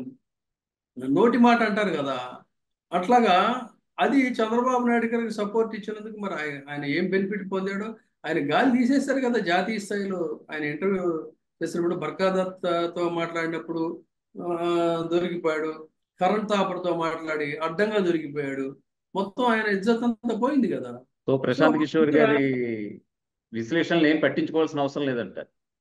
Speaker 2: నోటి మాట అంటారు కదా అట్లాగా అది చంద్రబాబు నాయుడు గారికి సపోర్ట్ ఇచ్చినందుకు మరి ఆయన ఏం బెనిఫిట్ పొందాడో ఆయన గాలి తీసేశారు కదా జాతీయ స్థాయిలో ఆయన ఇంటర్వ్యూ చేసినప్పుడు బర్కాదత్తో మాట్లాడినప్పుడు దొరికిపోయాడు కరణ్ తాపర్తో మాట్లాడి అడ్డంగా దొరికిపోయాడు మొత్తం ఆయన ఇజ్జత్ అంతా పోయింది కదా
Speaker 1: సో ప్రశాంత్ కిషోర్ గారి విశ్లేషణలు ఏం పట్టించుకోవాల్సిన అవసరం లేదంట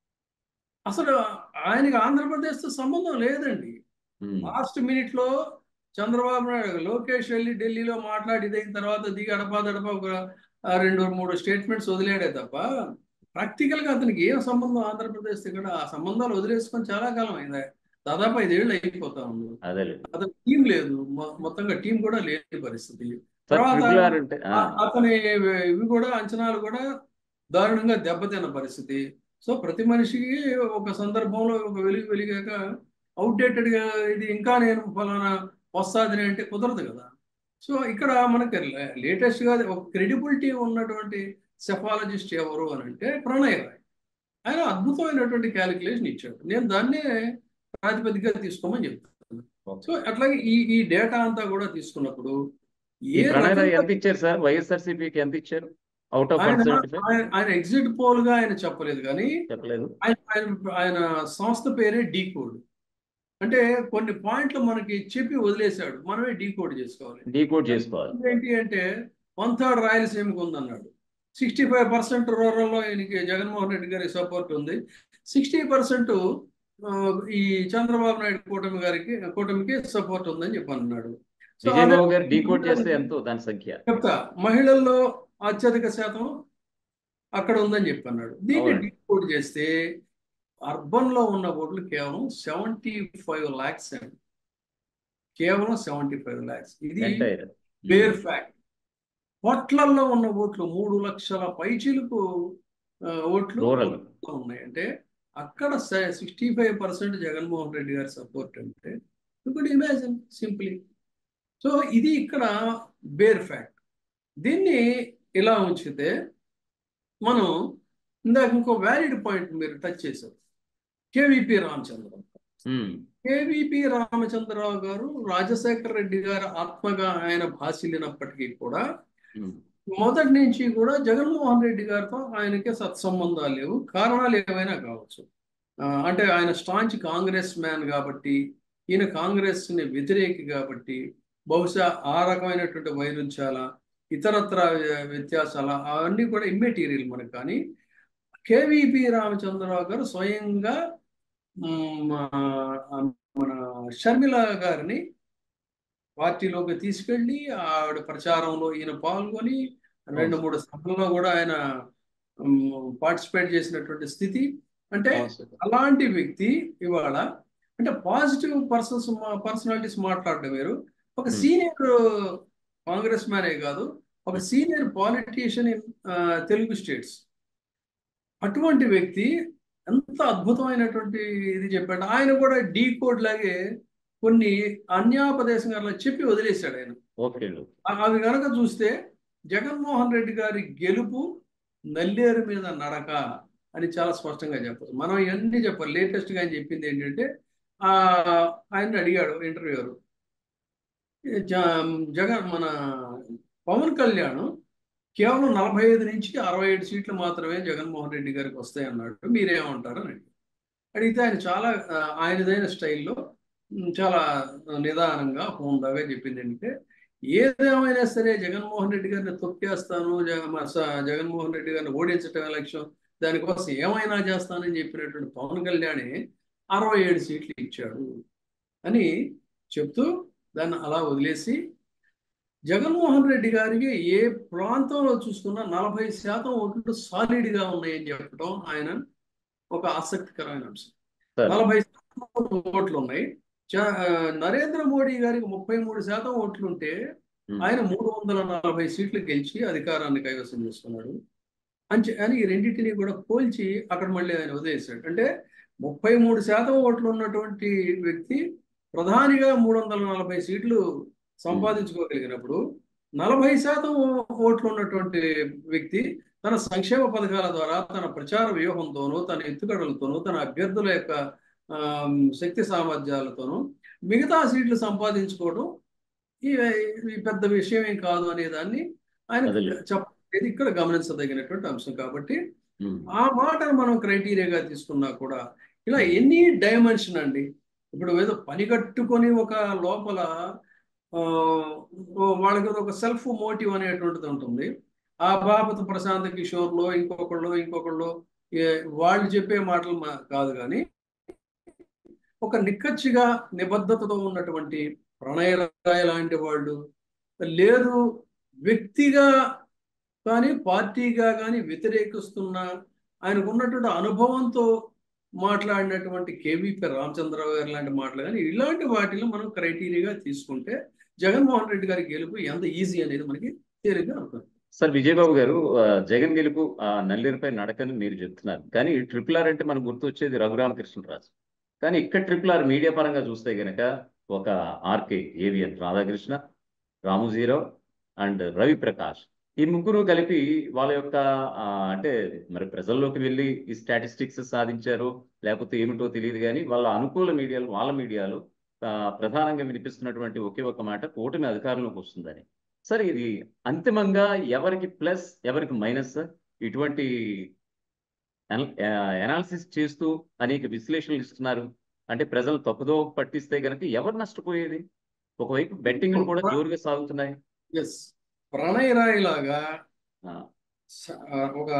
Speaker 2: అసలు ఆయనకి ఆంధ్రప్రదేశ్తో సంబంధం లేదండి లాస్ట్ మినిట్ లో చంద్రబాబు నాయుడు లోకేష్ వెళ్ళి ఢిల్లీలో మాట్లాడి ఇదైన తర్వాత దిగి అడపా దడప ఒక రెండు మూడు స్టేట్మెంట్స్ వదిలేడే తప్ప ప్రాక్టికల్ గా అతనికి ఏం సంబంధం ఆంధ్రప్రదేశ్ ఇక్కడ ఆ సంబంధాలు వదిలేసుకొని చాలా కాలం అయింది దాదాపు ఐదేళ్ళు అయిపోతా ఉంది అతని టీం లేదు మొత్తంగా టీం కూడా లేని పరిస్థితి తర్వాత అతని ఇవి కూడా అంచనాలు కూడా దారుణంగా దెబ్బతిన్న పరిస్థితి సో ప్రతి మనిషికి ఒక సందర్భంలో ఒక వెలుగు వెలిగాక అవుట్డేటెడ్ గా ఇది ఇంకా నేను ఫలానా వస్తాదని అంటే కుదరదు కదా సో ఇక్కడ మనకి లేటెస్ట్ గా ఒక క్రెడిబిలిటీ ఉన్నటువంటి సెఫాలజిస్ట్ ఎవరు అని అంటే ప్రణయ్ రాయ్ ఆయన అద్భుతమైనటువంటి క్యాలిక్యులేషన్ ఇచ్చాడు నేను దాన్నే ప్రాతిపదికగా తీసుకోమని చెప్తాను సో అట్లాగే ఈ ఈ డేటా అంతా కూడా తీసుకున్నప్పుడు
Speaker 1: ఏ ఎంత ఇచ్చారు సార్ వైఎస్ఆర్సీపీకి ఎంత ఇచ్చారు అవుట్ ఆఫ్
Speaker 2: ఆయన ఎగ్జిట్ పోల్ గా ఆయన చెప్పలేదు కానీ
Speaker 1: చెప్పలేదు
Speaker 2: ఆయన ఆయన సంస్థ పేరే డీ కోడ్ అంటే కొన్ని పాయింట్లు మనకి చెప్పి వదిలేశాడు మనమే డీ కోడ్ చేసుకోవాలి
Speaker 1: డీ కోడ్ చేసుకోవాలి
Speaker 2: ఏంటి అంటే వన్ థర్డ్ రాయలసీమకు ఉందన్నాడు సిక్స్టీ ఫైవ్ పర్సెంట్ రూరల్లో ఈయనకి జగన్మోహన్ రెడ్డి గారి సపోర్ట్ ఉంది సిక్స్టీ పర్సెంట్ ఈ చంద్రబాబు నాయుడు కూటమి గారికి కూటమికి సపోర్ట్ ఉందని చెప్పి అన్నాడు
Speaker 1: విజయబాబు గారు డీకోడ్ చేస్తే ఎంతో దాని సంఖ్య
Speaker 2: చెప్తా మహిళల్లో అత్యధిక శాతం అక్కడ ఉందని చెప్పి అన్నాడు దీన్ని డీకోడ్ చేస్తే అర్బన్ లో ఉన్న ఓట్లు కేవలం సెవెంటీ ఫైవ్ ల్యాక్స్ అండి కేవలం సెవెంటీ ఫైవ్ ల్యాక్స్ ఇది బేర్ ఫ్యాక్ట్ కోట్లల్లో ఉన్న ఓట్లు మూడు లక్షల పైచీలకు ఓట్లు ఉన్నాయి అంటే అక్కడ sixty five percent Jaganmohan Reddy గారి సపోర్ట్ అంటే ఇప్పుడు ఇమాజిన్ సింప్లీ సో ఇది ఇక్కడ బేర్ ఫ్యాక్ట్ దీన్ని ఇలా ఉంచితే మనం ఇందాక ఇంకో వ్యాలిడ్ పాయింట్ మీరు టచ్ చేశారు కేవీపీ రామచంద్రరావు కేవీపీ రామచంద్రరావు గారు రాజశేఖర రెడ్డి గారి ఆత్మగా ఆయన భాషలినప్పటికీ కూడా మొదటి నుంచి కూడా జగన్మోహన్ రెడ్డి గారితో ఆయనకి సత్సంబంధాలు లేవు కారణాలు ఏమైనా కావచ్చు అంటే ఆయన స్టాంచ్ కాంగ్రెస్ మ్యాన్ కాబట్టి ఈయన కాంగ్రెస్ ని వ్యతిరేకి కాబట్టి బహుశా ఆ రకమైనటువంటి వైరుధ్యాల ఇతరత్ర వ్యత్యాసాల అవన్నీ కూడా ఇమ్మెటీరియల్ మనకు కానీ కేవీపీ రామచంద్రరావు గారు స్వయంగా మన షర్మిల గారిని పార్టీలోకి తీసుకెళ్ళి ఆవిడ ప్రచారంలో ఈయన పాల్గొని రెండు మూడు సభల్లో కూడా ఆయన పార్టిసిపేట్ చేసినటువంటి స్థితి అంటే అలాంటి వ్యక్తి ఇవాళ అంటే పాజిటివ్ పర్సన్స్ పర్సనాలిటీస్ మాట్లాడడం వేరు ఒక సీనియర్ కాంగ్రెస్ మ్యానే కాదు ఒక senior politician in Telugu states అటువంటి వ్యక్తి ఎంత అద్భుతమైనటువంటి ఇది చెప్పాడు ఆయన కూడా డీ కోడ్ లాగే కొన్ని అన్యాపదేశం అట్లా చెప్పి వదిలేశాడు ఆయన అవి కనుక చూస్తే జగన్మోహన్ రెడ్డి గారి గెలుపు నల్లేరు మీద నడక అని చాలా స్పష్టంగా చెప్పచ్చు మనం ఇవన్నీ చెప్పాలి లేటెస్ట్గా ఆయన చెప్పింది ఏంటంటే ఆయన అడిగాడు ఇంటర్వ్యూరు జగన్ మన పవన్ కళ్యాణ్ కేవలం నలభై ఐదు నుంచి అరవై ఏడు సీట్లు మాత్రమే జగన్మోహన్ రెడ్డి గారికి వస్తాయన్నాడు మీరేమంటారు అని అడిగారు అడిగితే ఆయన చాలా ఆయనదైన స్టైల్లో చాలా నిదానంగా హోందాగా చెప్పింది ఏంటంటే ఏదేమైనా సరే జగన్మోహన్ రెడ్డి గారిని తొక్కేస్తాను జగన్మోహన్ రెడ్డి గారిని ఓడించటం లక్ష్యం దానికోసం ఏమైనా చేస్తానని చెప్పినటువంటి పవన్ కళ్యాణ్ అరవై ఏడు సీట్లు ఇచ్చాడు అని చెప్తూ దాన్ని అలా వదిలేసి జగన్మోహన్ రెడ్డి గారికి ఏ ప్రాంతంలో చూసుకున్నా నలభై శాతం ఓట్లు సాలిడ్గా ఉన్నాయని చెప్పడం ఆయన ఒక ఆసక్తికరమైన అంశం నలభై శాతం ఓట్లు ఉన్నాయి నరేంద్ర మోడీ గారికి ముప్పై మూడు శాతం ఓట్లుంటే ఆయన మూడు వందల నలభై సీట్లు గెలిచి అధికారాన్ని కైవసం చేసుకున్నాడు అని అని ఈ రెండింటిని కూడా పోల్చి అక్కడ మళ్ళీ ఆయన వదిలేశాడు అంటే ముప్పై మూడు శాతం ఓట్లు ఉన్నటువంటి వ్యక్తి ప్రధానిగా మూడు వందల నలభై సీట్లు సంపాదించుకోగలిగినప్పుడు నలభై శాతం ఓట్లు ఉన్నటువంటి వ్యక్తి తన సంక్షేమ పథకాల ద్వారా తన ప్రచార వ్యూహంతోనూ తన ఎత్తుగడలతోనూ తన అభ్యర్థుల యొక్క శక్తి సామర్థ్యాలతోనూ మిగతా సీట్లు సంపాదించుకోవడం ఈ పెద్ద విషయం ఏం కాదు అనే దాన్ని ఆయన చెప్పేది ఇక్కడ గమనించదగినటువంటి అంశం కాబట్టి ఆ మాటను మనం క్రైటీరియాగా తీసుకున్నా కూడా ఇలా ఎన్ని డైమెన్షన్ అండి ఇప్పుడు ఏదో పని కట్టుకొని ఒక లోపల వాళ్ళకి ఒక సెల్ఫ్ మోటివ్ అనేటువంటిది ఉంటుంది ఆ బాపత ప్రశాంత్ కిషోర్లో ఇంకొకళ్ళు ఇంకొకళ్ళు వాళ్ళు చెప్పే మాటలు కాదు కానీ ఒక నిక్కచ్చిగా నిబద్ధతతో ఉన్నటువంటి ప్రణయరాయ లాంటి వాళ్ళు లేదు వ్యక్తిగా కానీ పార్టీగా కానీ వ్యతిరేకిస్తున్న ఆయనకు ఉన్నటువంటి అనుభవంతో మాట్లాడినటువంటి కేవీపీ రామచంద్రరావు గారు లాంటి మాటలు కానీ ఇలాంటి వాటిని మనం క్రైటీరియాగా తీసుకుంటే జగన్మోహన్ రెడ్డి గారి గెలుపు ఎంత ఈజీ అనేది మనకి తేలిగ్గా అవుతుంది
Speaker 1: సార్ విజయబాబు గారు జగన్ గెలుపు ఆ నల్లేరుపై నడకని మీరు చెప్తున్నారు కానీ ట్రిపుల్ ఆర్ అంటే మనకు గుర్తొచ్చేది రఘురామకృష్ణరాజు కానీ ఇక్కడ ట్రిపుల్ ఆర్ మీడియా పరంగా చూస్తే గనక ఒక RK ABN Radhakrishna Ramoji Rao and Ravi Prakash ఈ ముగ్గురు కలిపి వాళ్ళ యొక్క అంటే మరి ప్రజల్లోకి వెళ్ళి ఈ స్టాటిస్టిక్స్ సాధించారు లేకపోతే ఏమిటో తెలియదు కానీ వాళ్ళ అనుకూల మీడియాలు వాళ్ళ మీడియాలు ప్రధానంగా వినిపిస్తున్నటువంటి ఒకే ఒక మాట కూటమి అధికారంలోకి వస్తుందని సరే ఇది అంతిమంగా ఎవరికి ప్లస్ ఎవరికి మైనస్ ఇటువంటి ఎనాలిసిస్ చేస్తూ అనేక విశ్లేషణలు ఇస్తున్నారు అంటే ప్రజలు తప్పుదో పట్టిస్తే గనక ఎవరు నష్టపోయేది ఒకవైపు బెట్టింగ్ కూడా జోరుగా సాగుతున్నాయి
Speaker 2: ఎస్ ప్రణయ్ రాయ్ లాగా ఒక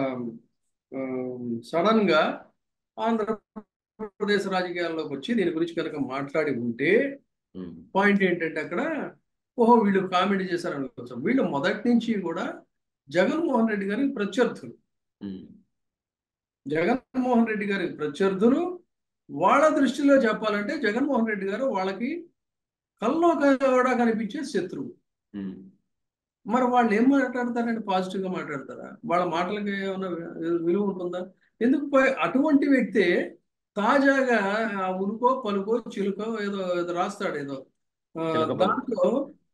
Speaker 2: సడన్ గా ఆంధ్రప్రదేశ్ రాజకీయాల్లోకి వచ్చి దీని గురించి కనుక మాట్లాడి ఉంటే పాయింట్ ఏంటంటే అక్కడ ఓహో వీళ్ళు కామెంట్ చేశారు అనుకోవచ్చు వీళ్ళు మొదటి నుంచి కూడా జగన్మోహన్ రెడ్డి గారికి ప్రత్యర్థులు జగన్మోహన్ రెడ్డి గారికి ప్రత్యర్థులు వాళ్ళ దృష్టిలో చెప్పాలంటే జగన్మోహన్ రెడ్డి గారు వాళ్ళకి కల్లో కూడా కనిపించే శత్రువు మరి వాళ్ళు ఏం మాట్లాడతారంటే పాజిటివ్గా మాట్లాడతారా వాళ్ళ మాటలకి ఏమైనా విలువ ఉంటుందా ఎందుకు అటువంటి వ్యక్తే తాజాగా ఉనుకో పలుకో చిలుకో ఏదో ఏదో రాస్తాడు ఏదో దాంట్లో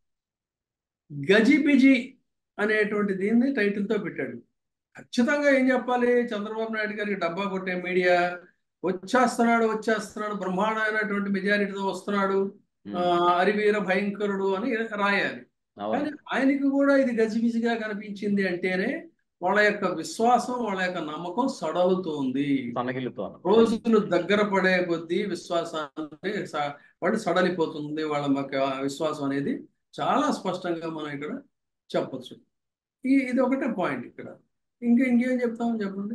Speaker 2: గజిబిజి అనేటువంటి దీన్ని టైటిల్తో పెట్టాడు ఖచ్చితంగా ఏం చెప్పాలి చంద్రబాబు నాయుడు గారికి డబ్బా కొట్టే మీడియా వచ్చేస్తున్నాడు వచ్చేస్తున్నాడు బ్రహ్మాండమైనటువంటి మెజారిటీతో వస్తున్నాడు అరివీర భయంకరుడు అని రాయాలి కానీ ఆయనకి కూడా ఇది గజిబిజిగా కనిపించింది అంటేనే వాళ్ళ యొక్క విశ్వాసం వాళ్ళ యొక్క నమ్మకం సడలుతోంది రోజులు దగ్గర పడే కొద్దీ విశ్వాసాన్ని వాడు సడలిపోతుంది వాళ్ళ విశ్వాసం అనేది చాలా స్పష్టంగా మనం ఇక్కడ చెప్పచ్చు ఈ ఇది ఒకటే పాయింట్ ఇక్కడ ఇంకా ఇంకేం చెప్తామని చెప్పండి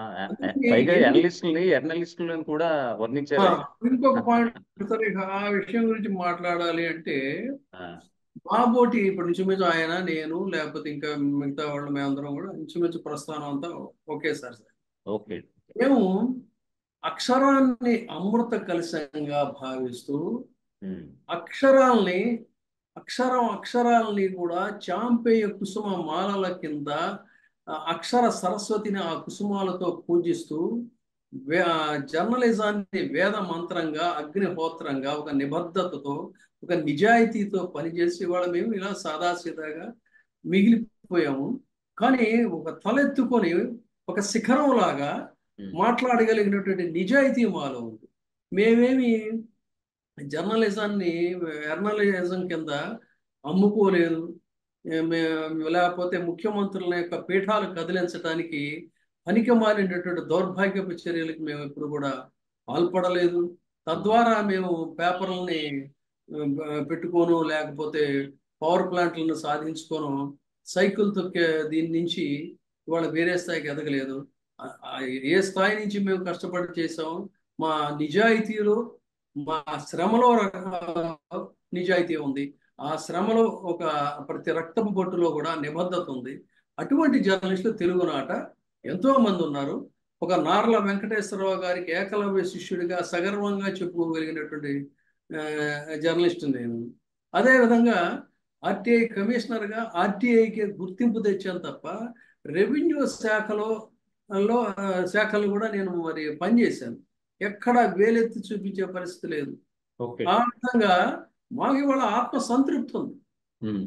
Speaker 1: కూడా వర్ణించారు
Speaker 2: ఇంకొక పాయింట్ ఆ విషయం గురించి మాట్లాడాలి అంటే మా బోటి ఇప్పుడు ఇంచుమించు ఆయన నేను లేకపోతే ఇంకా మిగతా వాళ్ళు మేమందరం కూడా ఇంచుమించు ప్రస్థానం అంతా ఓకే సార్ సార్
Speaker 1: ఓకే
Speaker 2: మేము అక్షరాన్ని అమృత కలశంగా భావిస్తూ అక్షరాల్ని అక్షరం అక్షరాల్ని కూడా చాంపేయ కుసుమ మాలల కింద అక్షర సరస్వతిని ఆ కుసుమాలతో పూజిస్తూ జర్నలిజాన్ని వేద మంత్రంగా అగ్నిహోత్రంగా ఒక నిబద్ధతతో ఒక నిజాయితీతో పనిచేసి వాళ్ళ మేము ఇలా సాదాసీదాగా మిగిలిపోయాము కానీ ఒక తలెత్తుకొని ఒక శిఖరం లాగా మాట్లాడగలిగినటువంటి నిజాయితీ మాలో ఉంది మేమేమి జర్నలిజాన్ని జర్నలిజం కింద అమ్ముకోలేదు లేకపోతే ముఖ్యమంత్రుల యొక్క పీఠాలు కదిలించడానికి పనికి మాలినటువంటి దౌర్భాగ్యపు చర్యలకు మేము ఎప్పుడు కూడా పాల్పడలేదు తద్వారా మేము పేపర్లని పెట్టుకోను లేకపోతే పవర్ ప్లాంట్లను సాధించుకోను సైకిల్ తొక్కే దీని నుంచి ఇవాళ వేరే స్థాయికి ఎదగలేదు ఆ- ఆ ఏ స్థాయి నుంచి మేము కష్టపడి చేసాం మా నిజాయితీలో మా శ్రమలో రక- నిజాయితీ ఉంది ఆ శ్రమలో ఒక ప్రతి రక్తపు బొట్టులో కూడా నిబద్ధత ఉంది అటువంటి జర్నలిస్టులు తెలుగునాట ఎంతో మంది ఉన్నారు ఒక నార్ల వెంకటేశ్వరరావు గారికి ఏకలవ్య శిష్యుడిగా సగర్వంగా చెప్పుకోగలిగినటువంటి ఆ, జర్నలిస్ట్ నేను అదేవిధంగా ఆర్టీఐ కమిషనర్గా ఆర్టీఐకి గుర్తింపు తెచ్చాను తప్ప రెవెన్యూ శాఖలో లో ఆ, శాఖలు కూడా నేను మరి పనిచేశాను ఎక్కడ వేలెత్తి చూపించే పరిస్థితి లేదు
Speaker 1: ఓకే
Speaker 2: ఆ విధంగా మాకు ఇవాళ ఆత్మ సంతృప్తి ఉంది
Speaker 1: ఉమ్.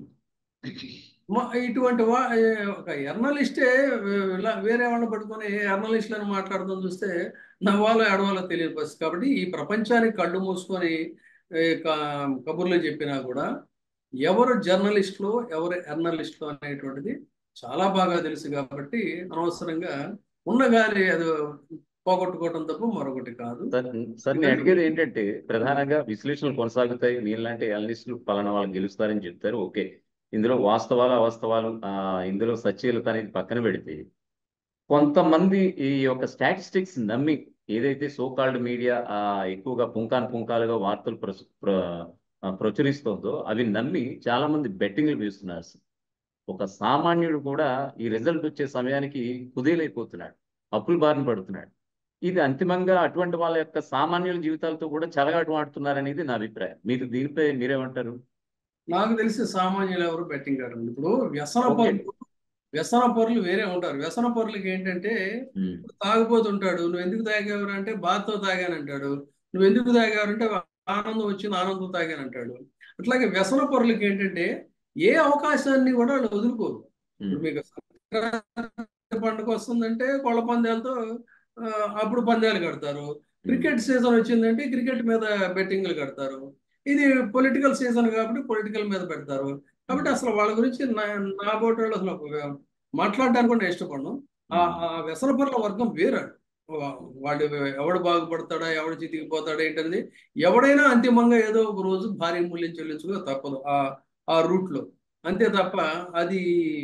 Speaker 2: మా ఇటువంటి వా ఏ, ఒక ఎర్నలిస్టే ఇలా వేరే వాళ్ళని పట్టుకొని ఎర్నలిస్టులను మాట్లాడడం చూస్తే నవ్వాలో ఎడవాలో తెలియని పరిస్థితి కాబట్టి ఈ ప్రపంచానికి కళ్ళు మూసుకొని ఏ, క- కబుర్లు చెప్పినా కూడా ఎవరు జర్నలిస్టులు ఎవరు ఎర్నలిస్టులు అనేటువంటిది చాలా బాగా తెలుసు కాబట్టి అనవసరంగా ఉన్న గాలి అది పోగొట్టుకోవడం తప్ప మరొకటి కాదు
Speaker 1: సార్ సార్ నేను అడిగేది ఏంటంటే ప్రధానంగా విశ్లేషణలు కొనసాగుతాయి మీలాంటి అనలిస్టులు పలానా వాళ్ళు గెలుస్తారని చెప్తారు ఓకే ఇందులో వాస్తవాలు అవాస్తవాలు ఆ, ఇందులో సత్యలత అనేది పక్కన పెడితే కొంతమంది ఈ యొక్క స్టాటిస్టిక్స్ నమ్మి ఏదైతే సో కాల్డ్ మీడియా ఎక్కువగా పుంకాను పుంకాలుగా వార్తలు ప్రసు ప్ర ఆ, ప్రచురిస్తుందో అవి నమ్మి చాలా మంది బెట్టింగ్లు వేస్తున్నారు సార్. ఒక సామాన్యుడు కూడా ఈ రిజల్ట్ వచ్చే సమయానికి కుదేలైపోతున్నాడు అప్పుల బారిన పడుతున్నాడు ఇది అంతిమంగా అటువంటి వాళ్ళ యొక్క సామాన్యుల జీవితాలతో కూడా చెలగాటు ఆడుతున్నారనేది నా అభిప్రాయం మీరు దీనిపై మీరేమంటారు
Speaker 2: నాకు తెలిసి సామాన్యులు ఎవరు బెట్టింగ్ ఆడరు ఇప్పుడు వ్యసన
Speaker 1: ఓకే.
Speaker 2: పరులు వ్యసన పరులు వేరే ఉంటారు వ్యసన పరులకి ఏంటంటే
Speaker 1: ఉమ్,
Speaker 2: తాగుపోతుంటాడు నువ్వు ఎందుకు తాగేవారు అంటే బాధతో తాగానంటాడు నువ్వు ఎందుకు తాగేవారు అంటే ఆనందం వచ్చింది ఆనందం తాగానంటాడు అట్లాగే వ్యసన పరులకి ఏంటంటే ఏ అవకాశాన్ని కూడా వాళ్ళు వదులుకోరు
Speaker 1: ఉమ్,
Speaker 2: ఇప్పుడు మీకు సంక్రాంతి పండుగ వస్తుందంటే కోళ్ళ పందాలతో ఆ, అప్పుడు పందాలు కడతారు క్రికెట్ సీజన్ వచ్చిందంటే క్రికెట్ మీద బెట్టింగ్లు కడతారు ఇది పొలిటికల్ సీజన్ కాబట్టి పొలిటికల్ మీద పెడతారు కాబట్టి అసలు వాళ్ళ గురించి నా నా బోటి వాళ్ళు అసలు ఒక- మాట్లాడడానికి కూడా నేను ఇష్టపడను ఆ ఆ వ్యసన పరుల వర్గం వేరే వా- వాడు ఎవడు బాగుపడతాడా ఎవడు చితికిపోతాడా ఏంటనేది ఎవడైనా అంతిమంగా ఏదో ఒక రోజు భారీ మూల్యం చెల్లించుకో తప్పదు ఆ ఆ రూట్ లో అంతే తప్ప అది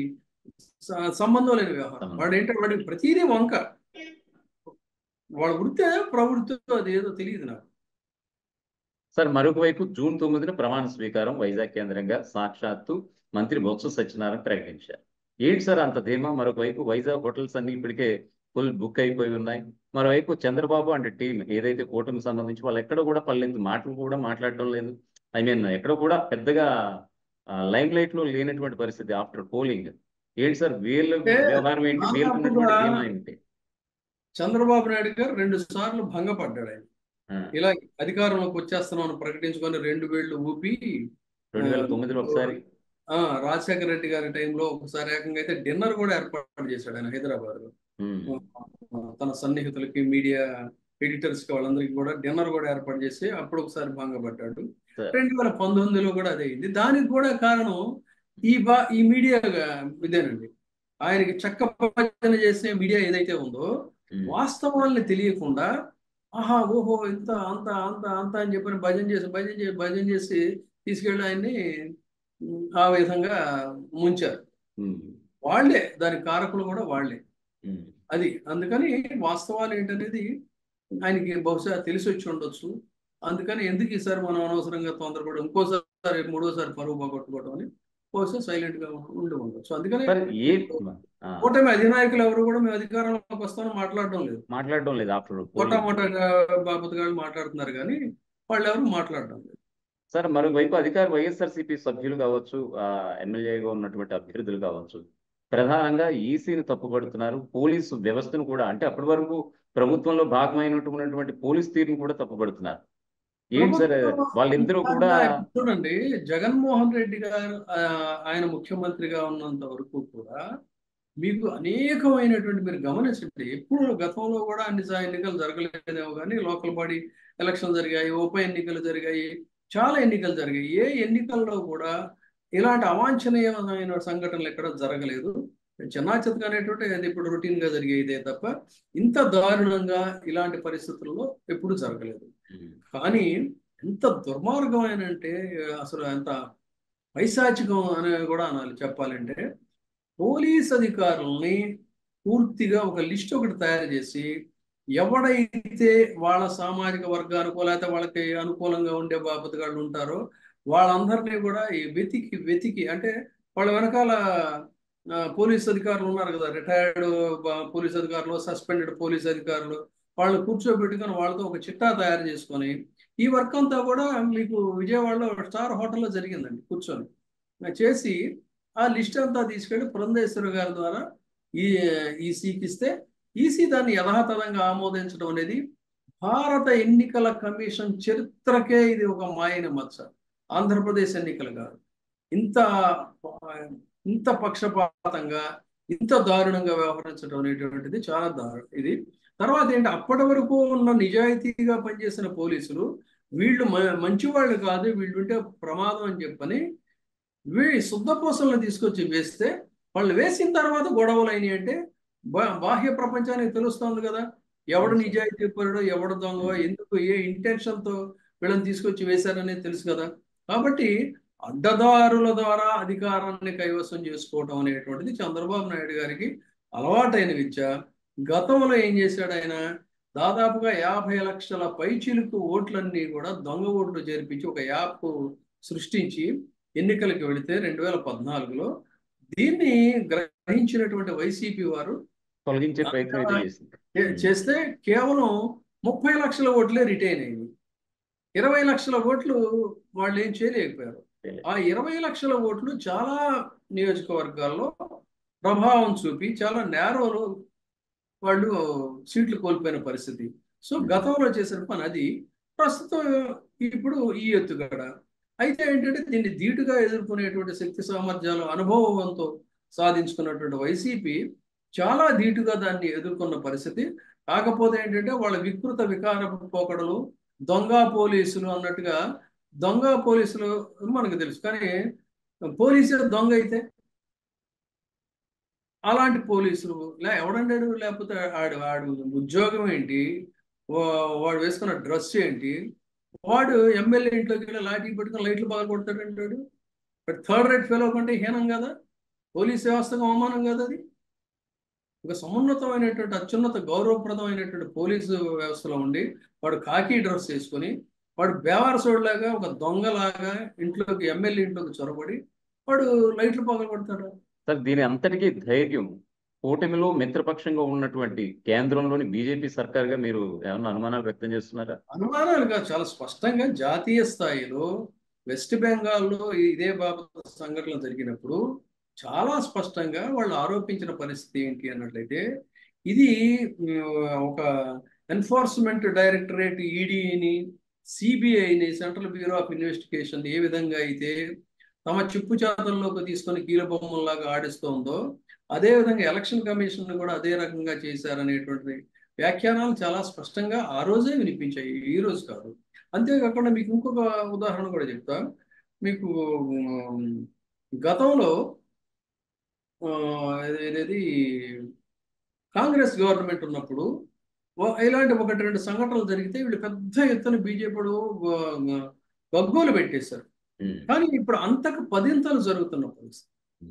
Speaker 2: స- సంబంధం లేని వ్యవహారం
Speaker 1: సంబంధం.
Speaker 2: వాడు ఏంటంటే వాడికి ప్రతిదీ వంక వాడు వృత్తే ప్రవృత్తి అది ఏదో తెలియదు నాకు
Speaker 1: సార్ మరొక వైపు జూన్ తొమ్మిదిన ప్రమాణ స్వీకారం వైజాగ్ కేంద్రంగా సాక్షాత్తు మంత్రి బొత్స సత్యనారాయణ ప్రకటించారు ఏంటి సార్ అంత ధీమా మరొక వైపు వైజాగ్ హోటల్స్ అన్ని ఇప్పటికే ఫుల్ బుక్ అయిపోయి ఉన్నాయి మరోవైపు చంద్రబాబు అండ్ టీం ఏదైతే కూటమికి సంబంధించి వాళ్ళు ఎక్కడ కూడా పల్లెందు మాటలు కూడా మాట్లాడడం లేదు ఐ మీన్ ఎక్కడ కూడా పెద్దగా లైమ్ లైట్ లో లేనటువంటి పరిస్థితి ఆఫ్టర్ పోలింగ్ ఏంటి సార్ వీళ్ళ
Speaker 2: అంటే
Speaker 1: వ్యవహారం ఏంటి వీళ్ళకి ఉన్నటువంటి
Speaker 2: దాదాపుగా
Speaker 1: ధీమా ఏంటి
Speaker 2: చంద్రబాబు నాయుడు గారు రెండు సార్లు భంగపడ్డాడు ఆయన
Speaker 1: ఆ,
Speaker 2: ఇలా అధికారంలోకి వచ్చేస్తున్నామని ప్రకటించుకొని రెండు వేళ్లు ఊపి
Speaker 1: రెండు వేల తొమ్మిదిలో ఒకసారి
Speaker 2: ఆ రాజశేఖర రెడ్డి గారి టైంలో ఒకసారి ఏకంగా అయితే డిన్నర్ కూడా ఏర్పాటు చేశాడు ఆయన హైదరాబాద్ లో
Speaker 1: ఉమ్,
Speaker 2: తన సన్నిహితులకి మీడియా ఎడిటర్స్ కి వాళ్ళందరికీ కూడా డిన్నర్ కూడా ఏర్పాటు చేసి అప్పుడు ఒకసారి భంగపడ్డాడు
Speaker 1: సరే.
Speaker 2: రెండు వేల పంతొమ్మిదిలో కూడా అదే అయింది దానికి కూడా కారణం ఈ బా ఈ మీడియా ఇదేనండి ఆయనకి చక్క ప్రవచన చేసే మీడియా ఏదైతే ఉందో
Speaker 1: ఉమ్,
Speaker 2: వాస్తవాల్ని తెలియకుండా ఆహా ఓహో ఇంత అంత అంత అంత అని చెప్పని భజన చేసి భజన చేసి భజన చేసి తీసుకెళ్ళి ఆయన్ని ఉమ్, ఆ విధంగా ముంచారు
Speaker 1: ఉమ్,
Speaker 2: వాళ్ళే దానికి కారకులు కూడా వాళ్ళే
Speaker 1: ఉమ్.
Speaker 2: అది అందుకని వాస్తవాలు ఏంటనేది ఆయనకి బహుశా తెలిసి వచ్చి ఉండొచ్చు అందుకని ఎందుకు ఈసారి మనం అనవసరంగా తొందరపడి ఇంకోసారి మూడోసారి పరువు పోగొట్టుకోవడం అని బహుశా సైలెంట్ గా ఉండి ఉండొచ్చు అందుకని
Speaker 1: మరి ఏ ఆ,
Speaker 2: కూటమి అధినాయకులు ఎవరు కూడా మేము అధికారంలోకి వస్తామని మాట్లాడడం లేదు
Speaker 1: మాట్లాడడం లేదు ఆఫ్టర్
Speaker 2: మోటా మోటాగా బాపతగాళ్ళు మాట్లాడుతున్నారు కానీ వాళ్ళు ఎవరు మాట్లాడడం లేదు
Speaker 1: సార్ మరోవైపు అధికార వైఎస్ఆర్సీపీ సభ్యులు కావచ్చు ఆ, ఎమ్మెల్యేగా ఉన్నటువంటి అభ్యర్థులు కావచ్చు ప్రధానంగా ఈసీని తప్పుపడుతున్నారు పోలీసు వ్యవస్థను కూడా అంటే అప్పటి వరకు ప్రభుత్వంలో భాగమైనటువంటి పోలీస్ తీరును కూడా తప్పుపడుతున్నారు ఏంటి సార్ వాళ్ళిద్దరూ కూడా
Speaker 2: చూడండి జగన్మోహన్ రెడ్డి గారు ఆ, ఆయన ముఖ్యమంత్రిగా ఉన్నంత వరకు కూడా మీకు అనేకమైనటువంటి మీరు గమనించండి ఎప్పుడు గతంలో కూడా అన్ని సా- ఎన్నికలు జరగలేదేమో కానీ లోకల్ బాడీ ఎలక్షన్ జరిగాయి ఉప ఎన్నికలు జరిగాయి చాలా ఎన్నికలు జరిగాయి ఏ ఎన్నికల్లో కూడా ఇలాంటి అవాంఛనీయమైన సంఘటనలు ఎక్కడ జరగలేదు చిన్నా చితక అనేటువంటి అది ఇప్పుడు రొటీన్ గా జరిగేదే తప్ప ఇంత దారుణంగా ఇలాంటి పరిస్థితుల్లో ఎప్పుడు జరగలేదు కానీ ఎంత దుర్మార్గమైన అంటే అసలు ఎంత పైశాచికం అని కూడా అనాలి చెప్పాలంటే పోలీస్ అధికారుల్ని పూర్తిగా ఒక లిస్ట్ ఒకటి తయారు చేసి ఎవడైతే వాళ్ళ సామాజిక వర్గానికో లేకపోతే వాళ్ళకి అనుకూలంగా ఉండే బాపతగాళ్ళు ఉంటారో వాళ్ళందరినీ కూడా ఈ వెతికి వెతికి అంటే వాళ్ళ వెనకాల ఆ, పోలీస్ అధికారులు ఉన్నారు కదా రిటైర్డ్ పోలీస్ అధికారులు సస్పెండెడ్ పోలీస్ అధికారులు వాళ్ళు కూర్చోబెట్టుకొని వాళ్ళతో ఒక చిట్టా తయారు చేసుకొని ఈ వర్క్ అంతా కూడా మీకు విజయవాడలో స్టార్ హోటల్లో జరిగిందండి కూర్చొని చేసి ఆ లిస్ట్ అంతా తీసుకెళ్లి పురంధేశ్వరి గారి ద్వారా ఈ ఈసీకి ఇస్తే ఈసీ దాన్ని యథాతథంగా ఆమోదించడం అనేది భారత ఎన్నికల కమిషన్ చరిత్రకే ఇది ఒక మాయన మచ్చ ఆంధ్రప్రదేశ్ ఎన్నికలు కాదు ఇంత ఇంత పక్షపాతంగా ఇంత దారుణంగా వ్యవహరించడం అనేటువంటిది చాలా దారుణం ఇది తర్వాత ఏంటి అప్పటి వరకు ఉన్న నిజాయితీగా పనిచేసిన పోలీసులు వీళ్ళు మ- మంచి వాళ్ళు కాదు వీళ్ళు ఉంటే ప్రమాదం అని చెప్పని వీ శుద్ధపూసలను తీసుకొచ్చి వేస్తే వాళ్ళు వేసిన తర్వాత గొడవలు అయినాయి అంటే బా- బాహ్య ప్రపంచానికి తెలుస్తోంది కదా ఎవడు నిజాయితీ పరుడు ఎవడు దొంగ ఎందుకు ఏ intention తో వీళ్ళని తీసుకొచ్చి వేశారనేది తెలుసు కదా కాబట్టి అడ్డదారుల ద్వారా అధికారాన్ని కైవసం చేసుకోవడం అనేటువంటిది చంద్రబాబు నాయుడు గారికి అలవాటైన విద్య గతంలో ఏం చేశాడు ఆయన దాదాపుగా యాభై లక్షల పైచిలుకు ఓట్లన్నీ కూడా దొంగ ఓట్లు చేర్పించి ఒక యాప్ సృష్టించి ఎన్నికలకు వెళితే రెండు వేల పద్నాలుగులో దీన్ని గ్రహించినటువంటి వైసీపీ వారు
Speaker 1: తొలగించే ప్రయత్నం అయితే చేసింది
Speaker 2: చే- చేస్తే కేవలం ముప్పై లక్షల ఓట్లే రిటైన్ అయింది ఇరవై లక్షల ఓట్లు వాళ్ళు ఏం చేయలేకపోయారు ఆ ఇరవై లక్షల ఓట్లు చాలా నియోజకవర్గాల్లో ప్రభావం చూపి చాలా నేరోలో వాళ్ళు సీట్లు కోల్పోయిన పరిస్థితి సో గతంలో చేసిన పని అది ప్రస్తుతం ఇప్పుడు ఈ ఎత్తుగడ అయితే ఏంటంటే దీన్ని ధీటుగా ఎదుర్కొనేటువంటి శక్తి సామర్థ్యాలు అనుభవంతో సాధించుకున్నటువంటి వైసీపీ చాలా ధీటుగా దాన్ని ఎదుర్కొన్న పరిస్థితి కాకపోతే ఏంటంటే వాళ్ళ వికృత వికారపు పోకడలు దొంగ పోలీసులు అన్నట్టుగా దొంగ పోలీసులు మనకు తెలుసు కానీ పోలీసులు దొంగ అయితే అలాంటి పోలీసులు లే ఎవడంటాడు లేకపోతే ఆడు ఆడు ఉద్యోగం ఏంటి వా- వాడు వేసుకున్న డ్రెస్ ఏంటి వాడు ఎమ్మెల్యే ఇంట్లోకి వెళ్ళి లాఠీ పెట్టుకుని లైట్లు బాగా కొడతాడు అంటాడు బట్ థర్డ్ రేట్ ఫెలో కంటే హీనం కదా పోలీస్ వ్యవస్థకు అవమానం కదా అది ఒక సమున్నతమైనటువంటి అత్యున్నత గౌరవప్రదమైనటువంటి పోలీసు వ్యవస్థలో ఉండి వాడు కాకి డ్రెస్ వేసుకొని వాడు బేవారసోడ్లాగా ఒక దొంగలాగా ఇంట్లోకి ఎమ్మెల్యే ఇంట్లోకి చొరబడి వాడు లైట్లు పగల కొడతాడు
Speaker 1: సార్ దీని అంతటికీ ధైర్యం కూటమిలో మిత్రపక్షంగా ఉన్నటువంటి కేంద్రంలోని బీజేపీ సర్కార్గా మీరు ఏమన్నా అనుమానాలు వ్యక్తం చేస్తున్నారా
Speaker 2: అనుమానాలుగా చాలా స్పష్టంగా జాతీయ స్థాయిలో వెస్ట్ బెంగాల్లో ఇదే బాబు సంఘటనలు జరిగినప్పుడు చాలా స్పష్టంగా వాళ్ళు ఆరోపించిన పరిస్థితి ఏంటి అన్నట్లయితే ఇది ఉమ్, ఒక ఎన్ఫోర్స్మెంట్ డైరెక్టరేట్ ఈడీని సిబిఐని సెంట్రల్ బ్యూరో ఆఫ్ ఇన్వెస్టిగేషన్ ఏ విధంగా అయితే తమ చిప్పు చేతల్లోకి తీసుకొని కీలబొమ్మల్లాగా ఆడిస్తోందో అదే విధంగా ఎలక్షన్ కమిషన్ కూడా అదే రకంగా చేశారనేటువంటి వ్యాఖ్యానాలు చాలా స్పష్టంగా ఆ రోజే వినిపించాయి ఈ రోజు కాదు అంతేకాకుండా మీకు ఇంకొక ఉదాహరణ కూడా చెప్తా మీకు ఉమ్, గతంలో ఆ, ఏదేది కాంగ్రెస్ గవర్నమెంట్ ఉన్నప్పుడు ఓ- ఇలాంటి ఒకటి రెండు సంఘటనలు జరిగితే వీళ్ళు పెద్ద ఎత్తున బీజేపీ గగ్గోలు పెట్టేశారు
Speaker 1: ఉమ్.
Speaker 2: కానీ ఇప్పుడు అంతకు పదింతలు జరుగుతున్న పరిస్థితి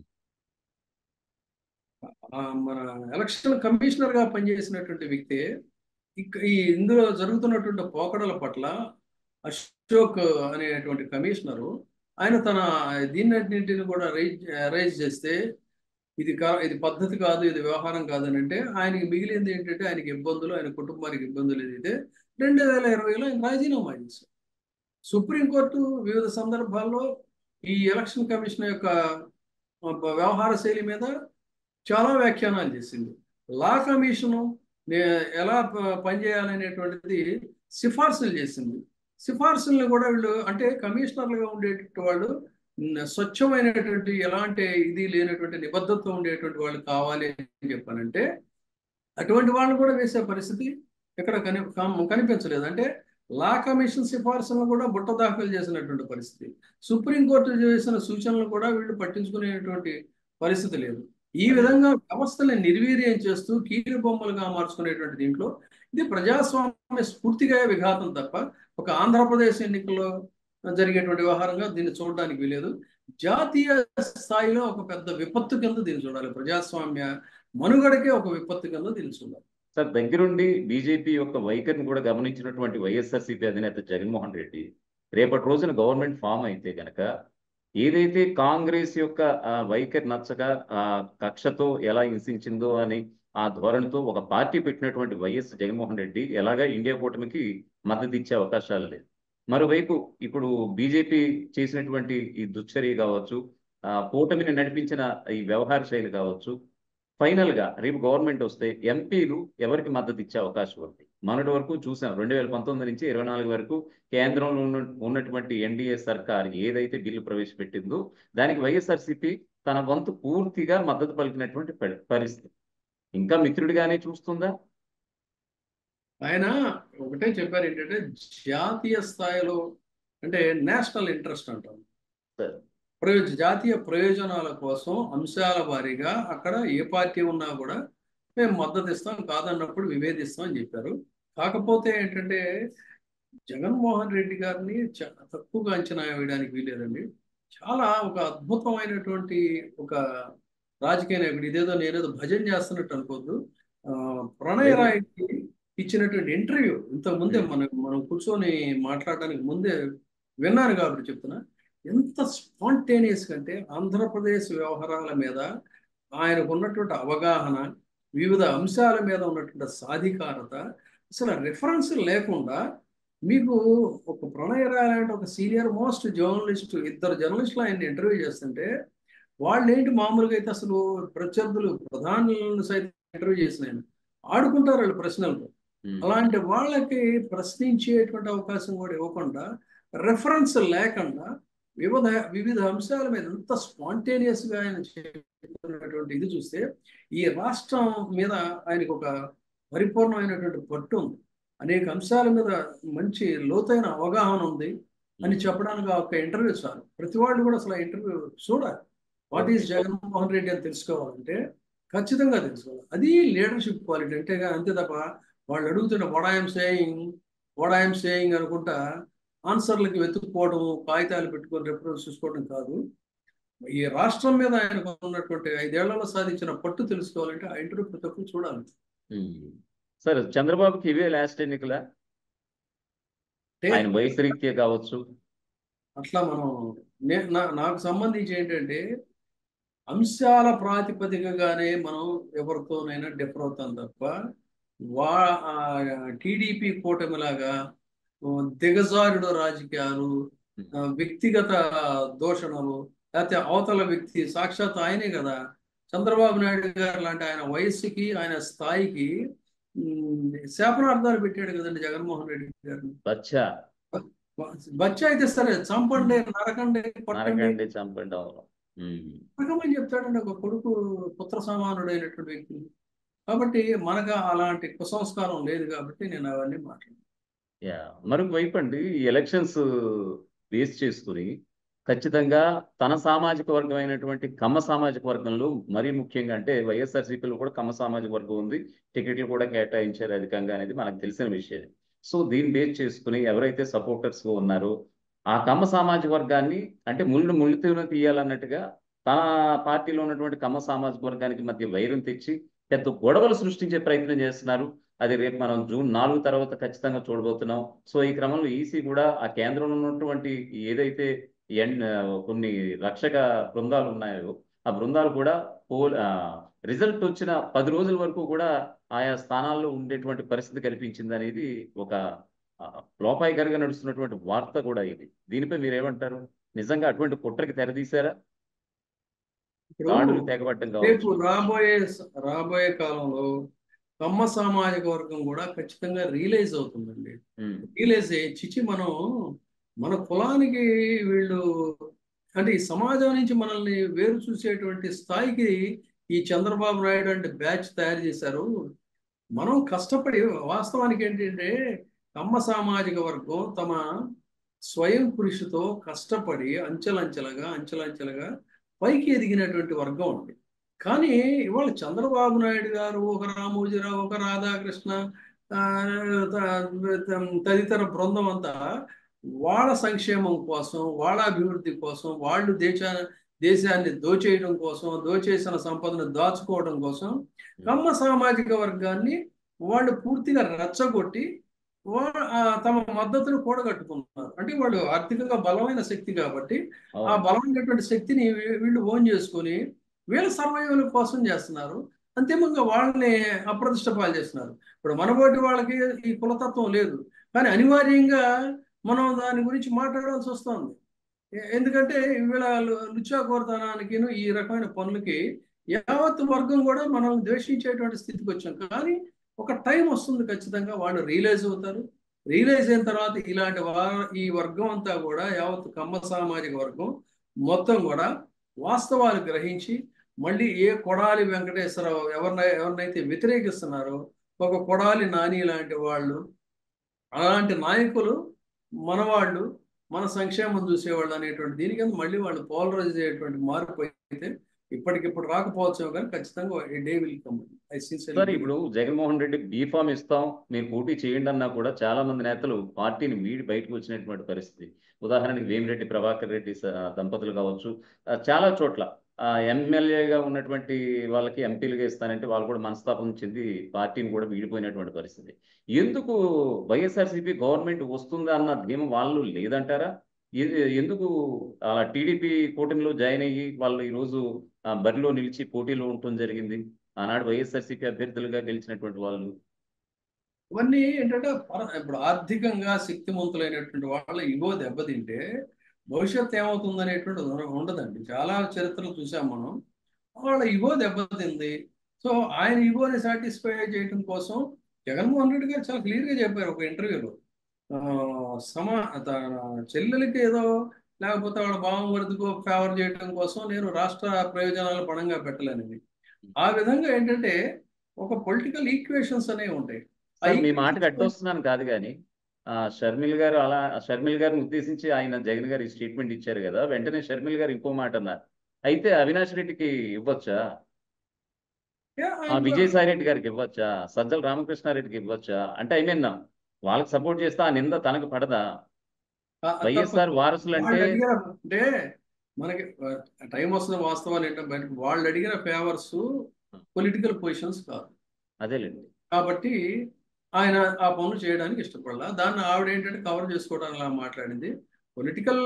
Speaker 2: ఆ, మన ఎలక్షన్ కమిషనర్ గా పనిచేసినటువంటి వ్యక్తి ఇక ఈ ఇందులో జరుగుతున్నటువంటి పోకడల పట్ల అశోక్ అనేటువంటి కమిషనరు ఆయన తన దీన్నింటిని కూడా రైజ్ రైజ్ చేస్తే ఇది కా ఇది పద్ధతి కాదు ఇది వ్యవహారం కాదని అంటే ఆయనకి మిగిలింది ఏంటంటే ఆయనకి ఇబ్బందులు ఆయన కుటుంబానికి ఇబ్బందులు ఏదైతే రెండు వేల ఇరవైలో ఆయన రాజీనామా చేశారు సుప్రీంకోర్టు వివిధ సందర్భాల్లో ఈ ఎలక్షన్ కమిషన్ యొక్క ఆ, వ్యవహార శైలి మీద చాలా వ్యాఖ్యానాలు చేసింది లా కమిషను నే- ఎలా ప- పనిచేయాలనేటువంటిది సిఫార్సులు చేసింది సిఫార్సుల్ని కూడా వీళ్ళు అంటే కమిషనర్లుగా ఉండేటువంటి వాళ్ళు న- స్వచ్ఛమైనటువంటి ఎలాంటి ఇది లేనటువంటి నిబద్ధత ఉండేటువంటి వాళ్ళు కావాలి అని చెప్పానంటే అటువంటి వాళ్ళని కూడా వేసే పరిస్థితి ఇక్కడ కని కం- కనిపించలేదు అంటే లా కమిషన్ సిఫార్సులను కూడా బుట్ట దాఖలు చేసినటువంటి పరిస్థితి సుప్రీంకోర్టు చేసిన సూచనలు కూడా వీళ్ళు పట్టించుకునేటువంటి పరిస్థితి లేదు ఈ విధంగా వ్యవస్థని నిర్వీర్యం చేస్తూ కీలు బొమ్మలుగా మార్చుకునేటువంటి దీంట్లో ఇది ప్రజాస్వామ్య స్ఫూర్తిగా విఘాతం తప్ప ఒక ఆంధ్రప్రదేశ్ ఎన్నికల్లో జరిగేటువంటి వ్యవహారంగా దీన్ని చూడడానికి వీలేదు జాతీయ స్థాయిలో ఒక పెద్ద విపత్తు కింద దీన్ని చూడాలి ప్రజాస్వామ్య మనుగడకే ఒక విపత్తు కింద దీన్ని చూడాలి
Speaker 1: సార్ దగ్గరుండి బీజేపీ యొక్క వైఖరిని కూడా గమనించినటువంటి వైఎస్ఆర్సీపీ అధినేత జగన్మోహన్ రెడ్డి రేపటి రోజున గవర్నమెంట్ ఫామ్ అయితే గనక ఏదైతే కాంగ్రెస్ యొక్క వైఖరి నచ్చక ఆ కక్షతో ఎలా హింసించిందో అని ఆ ధోరణితో ఒక పార్టీ పెట్టినటువంటి వైఎస్ జగన్మోహన్ రెడ్డి ఎలాగా ఇండియా కూటమికి మద్దతు ఇచ్చే అవకాశాలు లేదు మరోవైపు ఇప్పుడు బీజేపీ చేసినటువంటి ఈ దుశ్చర్య కావచ్చు ఆ కూటమిని నడిపించిన ఈ వ్యవహార శైలి కావచ్చు ఫైనల్ గా రేపు గవర్నమెంట్ వస్తే ఎంపీలు ఎవరికి మద్దతు ఇచ్చే అవకాశం ఉంది మొన్నటి వరకు చూసాం రెండు వేల పంతొమ్మిది నుంచి ఇరవై నాలుగు వరకు కేంద్రంలో ఉన్న ఉన్నటువంటి ఎన్డీఏ సర్కార్ ఏదైతే బిల్లు ప్రవేశపెట్టిందో దానికి వైఎస్ఆర్సీపీ తన వంతు పూర్తిగా మద్దతు పలికినటువంటి పరిస్థితి ఇంకా మిత్రుడిగానే చూస్తుందా
Speaker 2: ఆయన ఒకటే చెప్పారు ఏంటంటే జాతీయ స్థాయిలో అంటే నేషనల్ ఇంట్రెస్ట్ అంటాం ప్రయోజ జాతీయ ప్రయోజనాల కోసం అంశాల వారీగా అక్కడ ఏ పార్టీ ఉన్నా కూడా మేము మద్దతు ఇస్తాం కాదన్నప్పుడు విభేదిస్తాం అని చెప్పారు కాకపోతే ఏంటంటే జగన్మోహన్ రెడ్డి గారిని తక్కువగా అంచనా వేయడానికి వీలేదండి చాలా ఒక అద్భుతమైనటువంటి ఒక రాజకీయ నాయకుడు ఇదేదో నేనేదో భజన చేస్తున్నట్టు అనుకోవద్దు ప్రణయ్ రాయ్కి ఇచ్చినటువంటి ఇంటర్వ్యూ ఇంతకు ముందే మనం మనం కూర్చొని మాట్లాడడానికి ముందే విన్నాను కాబట్టి చెప్తున్నా ఎంత స్పాంటేనియస్ కంటే ఆంధ్రప్రదేశ్ వ్యవహారాల మీద ఆయనకు ఉన్నటువంటి అవగాహన వివిధ అంశాల మీద ఉన్నటువంటి సాధికారత అసలు రిఫరెన్స్ లేకుండా మీకు ఒక ప్రణయ్ రాయ్ లాంటి ఒక సీనియర్ మోస్ట్ జర్నలిస్ట్ ఇద్దరు జర్నలిస్టులు ఆయన ఇంటర్వ్యూ చేస్తుంటే వాళ్ళు ఏంటి మామూలుగా అయితే అసలు ప్రత్యర్థులు ప్రధానులను సైతం ఇంటర్వ్యూ చేసిన ఆయన ఆడుకుంటారు వాళ్ళు ప్రశ్నలతో అలాంటి వాళ్ళకి ప్రశ్నించేటువంటి అవకాశం కూడా ఇవ్వకుండా రెఫరెన్స్ లేకుండా వివిధ వివిధ అంశాల మీద ఎంత స్పాంటేనియస్గా ఆయన చెప్తున్నటువంటి ఇది చూస్తే ఈ రాష్ట్రం మీద ఆయనకు ఒక పరిపూర్ణమైనటువంటి పట్టు ఉంది అనేక అంశాల మీద మంచి లోతైన అవగాహన ఉంది అని చెప్పడానికి ఒక ఇంటర్వ్యూ చాలు ప్రతి వాళ్ళు కూడా అసలు ఆ ఇంటర్వ్యూ చూడాలి వాట్ ఈస్ జగన్మోహన్ రెడ్డి అని తెలుసుకోవాలంటే ఖచ్చితంగా తెలుసుకోవాలి అది లీడర్షిప్ క్వాలిటీ అంటే అంతే తప్ప వాళ్ళు అడుగుతున్న వడాయం సేయింగ్ వడాయం సేయింగ్ అనుకుంటా ఆన్సర్లకి వెతుక్కోవడం కాగితాలు పెట్టుకొని రెఫరెన్స్ చూసుకోవడం కాదు ఈ రాష్ట్రం మీద ఆయనకు ఉన్నటువంటి ఐదేళ్లలో సాధించిన పట్టు తెలుసుకోవాలంటే ఆ ఇంటర్వ్యూ ప్రతి ఒక్కరు చూడాలి
Speaker 1: సరే చంద్రబాబుకి ఇవే లాస్ట్ ఎన్నికల ఆయన వయసు రీత్యా కావచ్చు
Speaker 2: అట్లా మనం నాకు సంబంధించి ఏంటంటే అంశాల ప్రాతిపదికగానే మనం ఎవరితోనైనా డిఫర్ అవుతాం తప్ప వా టీడీపీ కూటమిలాగా దిగజారుడు రాజకీయాలు వ్యక్తిగత దోషణలు లేకపోతే అవతల వ్యక్తి సాక్షాత్ ఆయనే కదా చంద్రబాబు నాయుడు గారు లాంటి ఆయన వయస్సుకి ఆయన స్థాయికి శాపనార్థాలు పెట్టాడు కదండి జగన్మోహన్ రెడ్డి గారిని
Speaker 1: బచ్చా
Speaker 2: బచ్చా అయితే సరే చంపండి నరకండి
Speaker 1: నరకండి చంపండి
Speaker 2: నరకమని చెప్తాడండి ఒక కొడుకు పుత్ర సమానుడైనటువంటి వ్యక్తి కాబట్టి మనకు అలాంటి కుసంస్కారం లేదు కాబట్టి నేను అవన్నీ మాట్లాడాను
Speaker 1: యా మరొక వైపు అండి ఈ ఎలక్షన్స్ బేస్ చేసుకుని ఖచ్చితంగా తన సామాజిక వర్గం అయినటువంటి కమ్మ సామాజిక వర్గంలో మరీ ముఖ్యంగా అంటే వైఎస్ఆర్సీపీలో కూడా కమ్మ సామాజిక వర్గం ఉంది టికెట్లు కూడా కేటాయించారు అధికంగా అనేది మనకు తెలిసిన విషయం సో దీన్ని బేస్ చేసుకుని ఎవరైతే సపోర్టర్స్ ఉన్నారో ఆ కమ్మ సామాజిక వర్గాన్ని అంటే ముళ్ళు ముళ్ళుతూనే తీయాలన్నట్టుగా తన పార్టీలో ఉన్నటువంటి కమ్మ సామాజిక వర్గానికి మధ్య వైరం తెచ్చి పెద్ద గొడవలు సృష్టించే ప్రయత్నం చేస్తున్నారు అది రేపు మనం జూన్ నాలుగు తర్వాత ఖచ్చితంగా చూడబోతున్నాం సో ఈ క్రమంలో ఈసీ కూడా ఆ కేంద్రంలో ఉన్నటువంటి ఏదైతే కొన్ని రక్షక బృందాలు ఉన్నాయో ఆ బృందాలు కూడా పోల్ రిజల్ట్ వచ్చిన పది రోజుల వరకు కూడా ఆయా స్థానాల్లో ఉండేటువంటి పరిస్థితి కల్పించింది అనేది ఒక లోపాయికరంగా నడుస్తున్నటువంటి వార్త కూడా ఇది దీనిపై మీరు ఏమంటారు నిజంగా అటువంటి కుట్రకి తెరదీశారా దాడులు తెగబట్టం
Speaker 2: రేపు రాబోయే రాబోయే కాలంలో కమ్మ సామాజిక వర్గం కూడా ఖచ్చితంగా రియలైజ్ అవుతుందండి రియలైజ్ అయ్యి చిచి మనం మన కులానికి వీళ్ళు అంటే ఈ సమాజం నుంచి మనల్ని వేరు చూసేటువంటి స్థాయికి ఈ చంద్రబాబు నాయుడు అంటే బ్యాచ్ తయారు చేశారు మనం కష్టపడి వాస్తవానికి ఏంటంటే కమ్మ సామాజిక వర్గం తమ స్వయం కృషితో కష్టపడి అంచెలంచెలుగా అంచెలంచెలుగా పైకి ఎదిగినటువంటి వర్గం ఉంది కానీ ఇవాళ చంద్రబాబు నాయుడు గారు ఒక రామోజీరావు ఒక రాధాకృష్ణ ఆ, త- తదితర బృందం అంతా వాళ్ళ సంక్షేమం కోసం వాళ్ళ అభివృద్ధి కోసం వాళ్ళు దేశ దేశాన్ని దోచేయడం కోసం దోచేసిన సంపదను దాచుకోవడం కోసం కమ్మ సామాజిక వర్గాన్ని వాళ్ళు పూర్తిగా రెచ్చగొట్టి వా- ఆ, తమ మద్దతును కూడగట్టుకున్నారు అంటే వాళ్ళు ఆర్థికంగా బలమైన శక్తి కాబట్టి ఆ
Speaker 1: అవును
Speaker 2: బలమైనటువంటి శక్తిని వీ- వీళ్ళు ఓన్ చేసుకొని వీళ్ళ సర్వైవల్ కోసం చేస్తున్నారు అంతిమంగా వాళ్ళని అప్రతిష్ట పాలు చేస్తున్నారు ఇప్పుడు మనబోటి వాళ్ళకి ఈ కులతత్వం లేదు కానీ అనివార్యంగా మనం దాని గురించి మాట్లాడాల్సి వస్తుంది ఎ- ఎందుకంటే వీళ్ళ లుచ్చాకోరతనానికి ఈ రకమైన పనులకి యావత్ వర్గం కూడా మనం ద్వేషించేటువంటి స్థితికి వచ్చాం కానీ ఒక టైం వస్తుంది ఖచ్చితంగా వాళ్ళు రియలైజ్ అవుతారు రియలైజ్ అయిన తర్వాత ఇలాంటి వా- ఈ వర్గం అంతా కూడా యావత్ కమ్మ సామాజిక వర్గం మొత్తం కూడా వాస్తవాలు గ్రహించి మళ్ళీ ఏ కొడాలి వెంకటేశ్వరరావు ఎవరినై ఎవరినైతే వ్యతిరేకిస్తున్నారో ఒక కొడాలి నాని లాంటి వాళ్ళు అలాంటి నాయకులు మనవాళ్ళు మన సంక్షేమం చూసేవాళ్ళు అనేటువంటి దీని కింద మళ్ళీ వాళ్ళు పోలరైజ్ అయ్యేటువంటి మార్పు అయితే ఇప్పటికిప్పుడు రాకపోవచ్చు కానీ ఖచ్చితంగా day will come I
Speaker 1: sir ఇప్పుడు జగన్మోహన్ రెడ్డి బీఫామ్ ఇస్తాం మీరు పోటీ చేయండి అన్నా కూడా చాలా మంది నేతలు పార్టీని వీడి బయటకు వచ్చినటువంటి పరిస్థితి ఉదాహరణకి వేమిరెడ్డి ప్రభాకర్ రెడ్డి స- దంపతులు కావచ్చు ఆ, చాలా చోట్ల ఆ, ఎమ్మెల్యేగా ఉన్నటువంటి వాళ్ళకి ఎంపీలుగా ఇస్తానంటే వాళ్ళు కూడా మనస్తాపం చెంది పార్టీని కూడా వీడిపోయినటువంటి పరిస్థితి ఎందుకు వైఎస్ఆర్సీపీ గవర్నమెంట్ వస్తుందా అన్న ధీమం వాళ్ళు లేదంటారా ఎ- ఎందుకు అలా టీడీపీ కూటమిలో జాయిన్ అయ్యి వాళ్ళు ఈరోజు ఆ, బరిలో నిలిచి పోటీలో ఉండటం జరిగింది ఆనాడు వైఎస్ఆర్సీపీ అభ్యర్థులుగా గెలిచినటువంటి వాళ్ళు
Speaker 2: ఇవన్నీ ఏంటంటే పర- ఇప్పుడు ఆర్థికంగా శక్తివంతులైనటువంటి వాళ్ళ ఇగో దెబ్బతింటే భవిష్యత్తు ఏమవుతుంది అనేటువంటి ఉండదండి చాలా చరిత్రలు చూసాం మనం వాళ్ళ ఇగో దెబ్బతింది సో ఆయన ఇగోని సాటిస్ఫై చేయడం కోసం జగన్మోహన్ రెడ్డి గారు చాలా క్లియర్గా చెప్పారు ఒక ఇంటర్వ్యూలో ఆ, సమా తన చెల్లెలకి ఏదో లేకపోతే వాళ్ళ బావమరిదికో ఫేవర్ చేయడం కోసం నేను రాష్ట్ర ప్రయోజనాలు పణంగా పెట్టలేనిది ఆ విధంగా ఏంటంటే ఒక పొలిటికల్ ఈక్వేషన్స్ అనేవి ఉంటాయి ఆ
Speaker 1: సార్ మీ మాటకు
Speaker 2: ఈక్వేషన్స్
Speaker 1: అడ్డొస్తున్నాను కాదు కానీ ఆ, షర్మిల్ గారు అలా షర్మిల్ గారిని ఉద్దేశించి ఆయన జగన్ గారు ఈ స్టేట్మెంట్ ఇచ్చారు కదా వెంటనే షర్మిల్ గారు ఇంకో మాట అన్నారు అయితే అవినాష్ రెడ్డికి ఇవ్వచ్చా
Speaker 2: Yeah,
Speaker 1: ఆ
Speaker 2: ఆయన
Speaker 1: విజయసాయి రెడ్డి గారికి ఇవ్వచ్చా సజ్జల రామకృష్ణారెడ్డికి ఇవ్వచ్చా అంటే ఐ మీన్ వాళ్ళకి సపోర్ట్ చేస్తే ఆ నింద తనకు పడదా
Speaker 2: ఆ, తప్ప
Speaker 1: వైఎస్ఆర్ వారసులు అంటే
Speaker 2: వాళ్ళు అడిగిన అంటే మనకి టైం వస్తున్న వాస్తవాలు ఏంటంటే బయట వాళ్ళు అడిగిన ఫేవర్స్ పొలిటికల్ పొజిషన్స్ కాదు
Speaker 1: అదేలేండి
Speaker 2: కాబట్టి ఆయన ఆ పనులు చేయడానికి ఇష్టపడాల దాన్ని ఆవిడ ఏంటంటే కవర్ చేసుకోవడానికి అలా మాట్లాడింది పొలిటికల్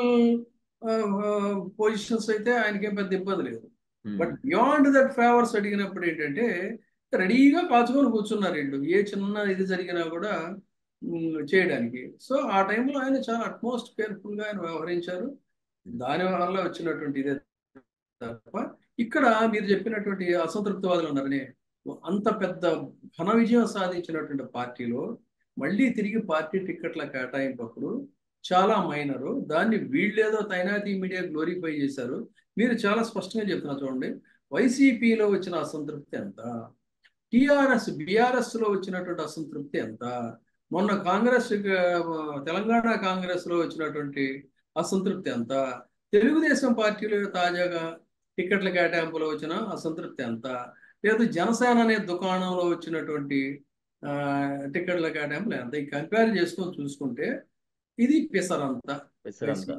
Speaker 2: పొజిషన్స్ అయితే ఆయనకేం పెద్ద ఇబ్బంది లేదు బట్ బియాండ్ దట్ ఫేవర్స్ అడిగినప్పుడు ఏంటంటే రెడీగా కాచుకొని కూర్చున్నారు వీళ్ళు ఏ చిన్న ఇది జరిగినా కూడా ఉమ్, చేయడానికి సో ఆ టైంలో ఆయన చాలా అట్మోస్ట్ కేర్ఫుల్ గా ఆయన వ్యవహరించారు దాని వల్ల వచ్చినటువంటి ఇదే తప్ప ఇక్కడ మీరు చెప్పినటువంటి అసంతృప్తివాదులు ఉన్నారని అంత పెద్ద ఘన విజయం సాధించినటువంటి పార్టీలో మళ్ళీ తిరిగి పార్టీ టిక్కెట్ల కేటాయింపప్పుడు చాలా మైనరు దాన్ని వీళ్ళేదో తైనాతి మీడియా గ్లోరిఫై చేశారు మీరు చాలా స్పష్టంగా చెప్తున్నారు చూడండి వైసీపీలో వచ్చిన అసంతృప్తి ఎంత టిఆర్ఎస్ బిఆర్ఎస్ లో వచ్చినటువంటి అసంతృప్తి ఎంత మొన్న కాంగ్రెస్ ఆ, తెలంగాణ కాంగ్రెస్ లో వచ్చినటువంటి అసంతృప్తి ఎంత తెలుగుదేశం పార్టీలో తాజాగా టికెట్ల కేటాయింపులో వచ్చిన అసంతృప్తి ఎంత లేదు జనసేన అనే దుకాణంలో వచ్చినటువంటి ఆ, టికెట్ల కేటాయింపులు ఎంత ఈ కంపేర్ చేసుకొని చూసుకుంటే ఇది పిసరంత
Speaker 1: పెసరంతా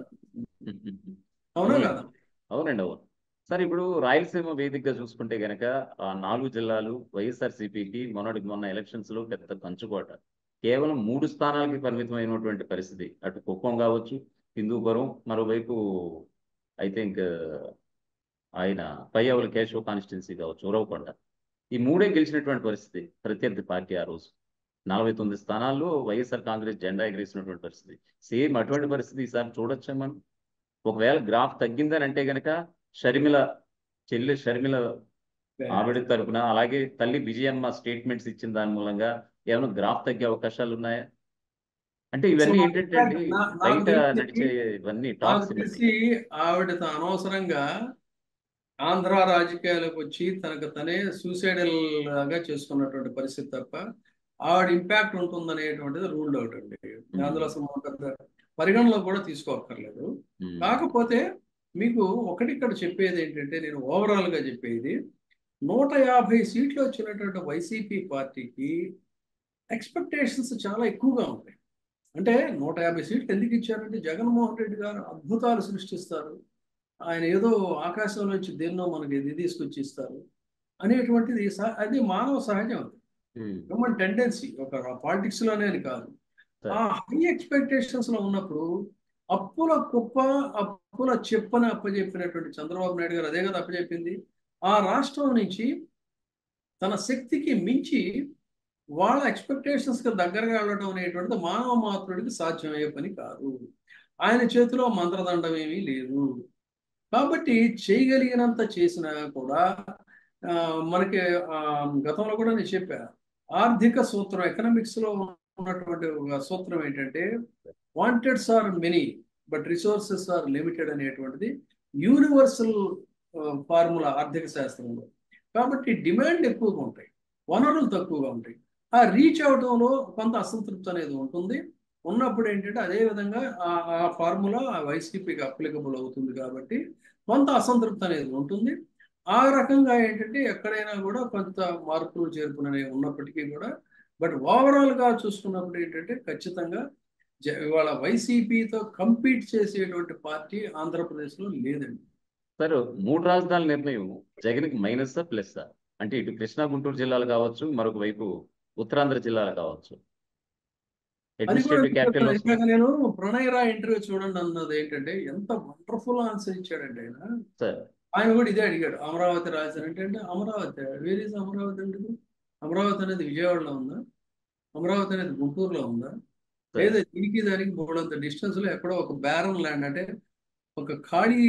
Speaker 2: అవునా
Speaker 1: అవునండి
Speaker 2: కదా
Speaker 1: అవునండి అవును సార్ ఇప్పుడు రాయలసీమ వేదికగా చూసుకుంటే గనక ఆ నాలుగు జిల్లాలు వైఎస్ఆర్సీపీకి మొన్నటికి మొన్న ఎలక్షన్స్ లో పెద్ద కంచుకోట కేవలం మూడు స్థానాలకి పరిమితమైనటువంటి పరిస్థితి అటు కుప్పం కావచ్చు హిందూపురం మరోవైపు ఐ థింక్ ఆయన పయ్యవల కేశవ కాన్స్టిట్యున్సీ కావచ్చు ఉరవకొండ ఈ మూడే గెలిచినటువంటి పరిస్థితి ప్రత్యర్థి పార్టీ ఆ రోజు నలభై తొమ్మిది స్థానాల్లో వైఎస్ఆర్ కాంగ్రెస్ జెండా ఎగిరేసినటువంటి పరిస్థితి సేమ్ అటువంటి పరిస్థితి ఈసారి చూడొచ్చా మనం ఒకవేళ గ్రాఫ్ తగ్గిందని అంటే గనక షర్మిల చెల్లి షర్మిల ఆవిడ తరపున అలాగే తల్లి విజయమ్మ స్టేట్మెంట్స్ ఇచ్చిన దాని మూలంగా ఏమైనా గ్రాఫ్ తగ్గే అవకాశాలు ఉన్నాయా అంటే ఇవన్నీ
Speaker 2: సో
Speaker 1: ఏంటంటే అండి
Speaker 2: నా- నాకు
Speaker 1: బయట
Speaker 2: తెలిసి
Speaker 1: నడిచే ఇవన్నీ
Speaker 2: నాకు
Speaker 1: టాక్స్ ఇవన్నీ
Speaker 2: తెలిసి ఆవిడ త- అనవసరంగా ఆంధ్ర రాజకీయాలకు వచ్చి తనకు తనే సూసైడల్ గా చేసుకున్నటువంటి పరిస్థితి తప్ప ఆవిడ ఇంపాక్ట్ ఉంటుందనేటువంటిది రూల్డ్ అవుట్ అండి అందులో అసలు మనం పెద్ద పరిగణలో కూడా తీసుకోక్కర్లేదు
Speaker 1: ఉమ్,
Speaker 2: కాకపోతే మీకు ఒకటి ఇక్కడ చెప్పేది ఏంటంటే నేను ఓవరాల్ గా చెప్పేది నూట యాభై సీట్లు వచ్చినటువంటి వైసీపీ పార్టీకి ఎక్స్పెక్టేషన్స్ చాలా ఎక్కువగా ఉంటాయి అంటే నూట యాభై సీట్లు ఎందుకు ఇచ్చారంటే జగన్మోహన్ రెడ్డి గారు అద్భుతాలు సృష్టిస్తారు ఆయన ఏదో ఆకాశం నుంచి దేన్నో మనకి ఇది తీసుకొచ్చి ఇస్తారు అనేటువంటిది సహ- అది మానవ సహజం అది
Speaker 1: ఉమ్,
Speaker 2: హ్యూమన్ టెండెన్సీ ఒక పాలిటిక్స్ లోనే అని కాదు ఆ హై ఎక్స్పెక్టేషన్స్ లో ఉన్నప్పుడు అప్పుల కుప్ప అప్పుల చెప్పని అప్పచెప్పినటువంటి చంద్రబాబు నాయుడు గారు అదే కదా అప్పచెప్పింది ఆ రాష్ట్రం నుంచి తన శక్తికి మించి వాళ్ళ ఎక్స్పెక్టేషన్స్ కి దగ్గరగా వెళ్ళడం అనేటువంటిది మానవ మాత్రుడికి సాధ్యమయ్యే పని కాదు ఆయన చేతిలో మంత్రదండం ఏమీ లేదు కాబట్టి చేయగలిగినంత చేసినా కూడా ఆ, మనకి ఆ, గతంలో కూడా నేను చెప్పా ఆర్థిక సూత్రం ఎకనామిక్స్ లో ఉన్నటువంటి ఒక సూత్రం ఏంటంటే wants are many but resources are limited అనేటువంటిది యూనివర్సల్ ఫార్ములా ఆర్థిక శాస్త్రంలో కాబట్టి డిమాండ్ ఎక్కువగా ఉంటాయి వనరులు తక్కువగా ఉంటాయి ఆ రీచ్ అవడంలో కొంత అసంతృప్తి అనేది ఉంటుంది ఉన్నప్పుడు ఏంటంటే అదే విధంగా ఆ ఆ ఫార్ములా వైసీపీకి అప్లికబుల్ అవుతుంది కాబట్టి కొంత అసంతృప్తి అనేది ఉంటుంది ఆ రకంగా ఏంటంటే ఎక్కడైనా కూడా కొంత మార్పులు చేర్పులు అనేవి ఉన్నప్పటికీ కూడా బట్ ఓవరాల్ గా చూసుకున్నప్పుడు ఏంటంటే ఖచ్చితంగా జ- ఇవాళ వైసీపీతో కంపీట్ చేసేటువంటి పార్టీ ఆంధ్రప్రదేశ్లో లేదండి
Speaker 1: సార్ మూడు రాజధానుల నిర్ణయం జగన్కి మైనస్ ప్లస్ అంటే ఇటు కృష్ణా గుంటూరు జిల్లాలు కావచ్చు మరొక వైపు ఉత్తరాంధ్ర జిల్లాలు కావచ్చు
Speaker 2: అది కూడా
Speaker 1: అడ్మినిస్ట్రేటివ్ క్యాపిటల్
Speaker 2: ఇందాక
Speaker 1: వస్తుంది
Speaker 2: నేను ప్రణయ్ రా ఇంటర్వ్యూ చూడండి అన్నది ఏంటంటే ఎంత వండర్ఫుల్ ఆన్సర్ ఇచ్చాడండి ఆయన
Speaker 1: సార్
Speaker 2: ఆయన కూడా ఇదే అడిగాడు అమరావతి రాజధాని అంటే అంటే అమరావతి వేర్ ఈజ్ అమరావతి అంటే అమరావతి అనేది విజయవాడలో ఉందా అమరావతి అనేది గుంటూరులో ఉందా లేదా దీనికి దానికి మూడంత డిస్టెన్స్ లో ఎక్కడో ఒక బ్యారన్ ల్యాండ్ అంటే ఒక ఖాళీ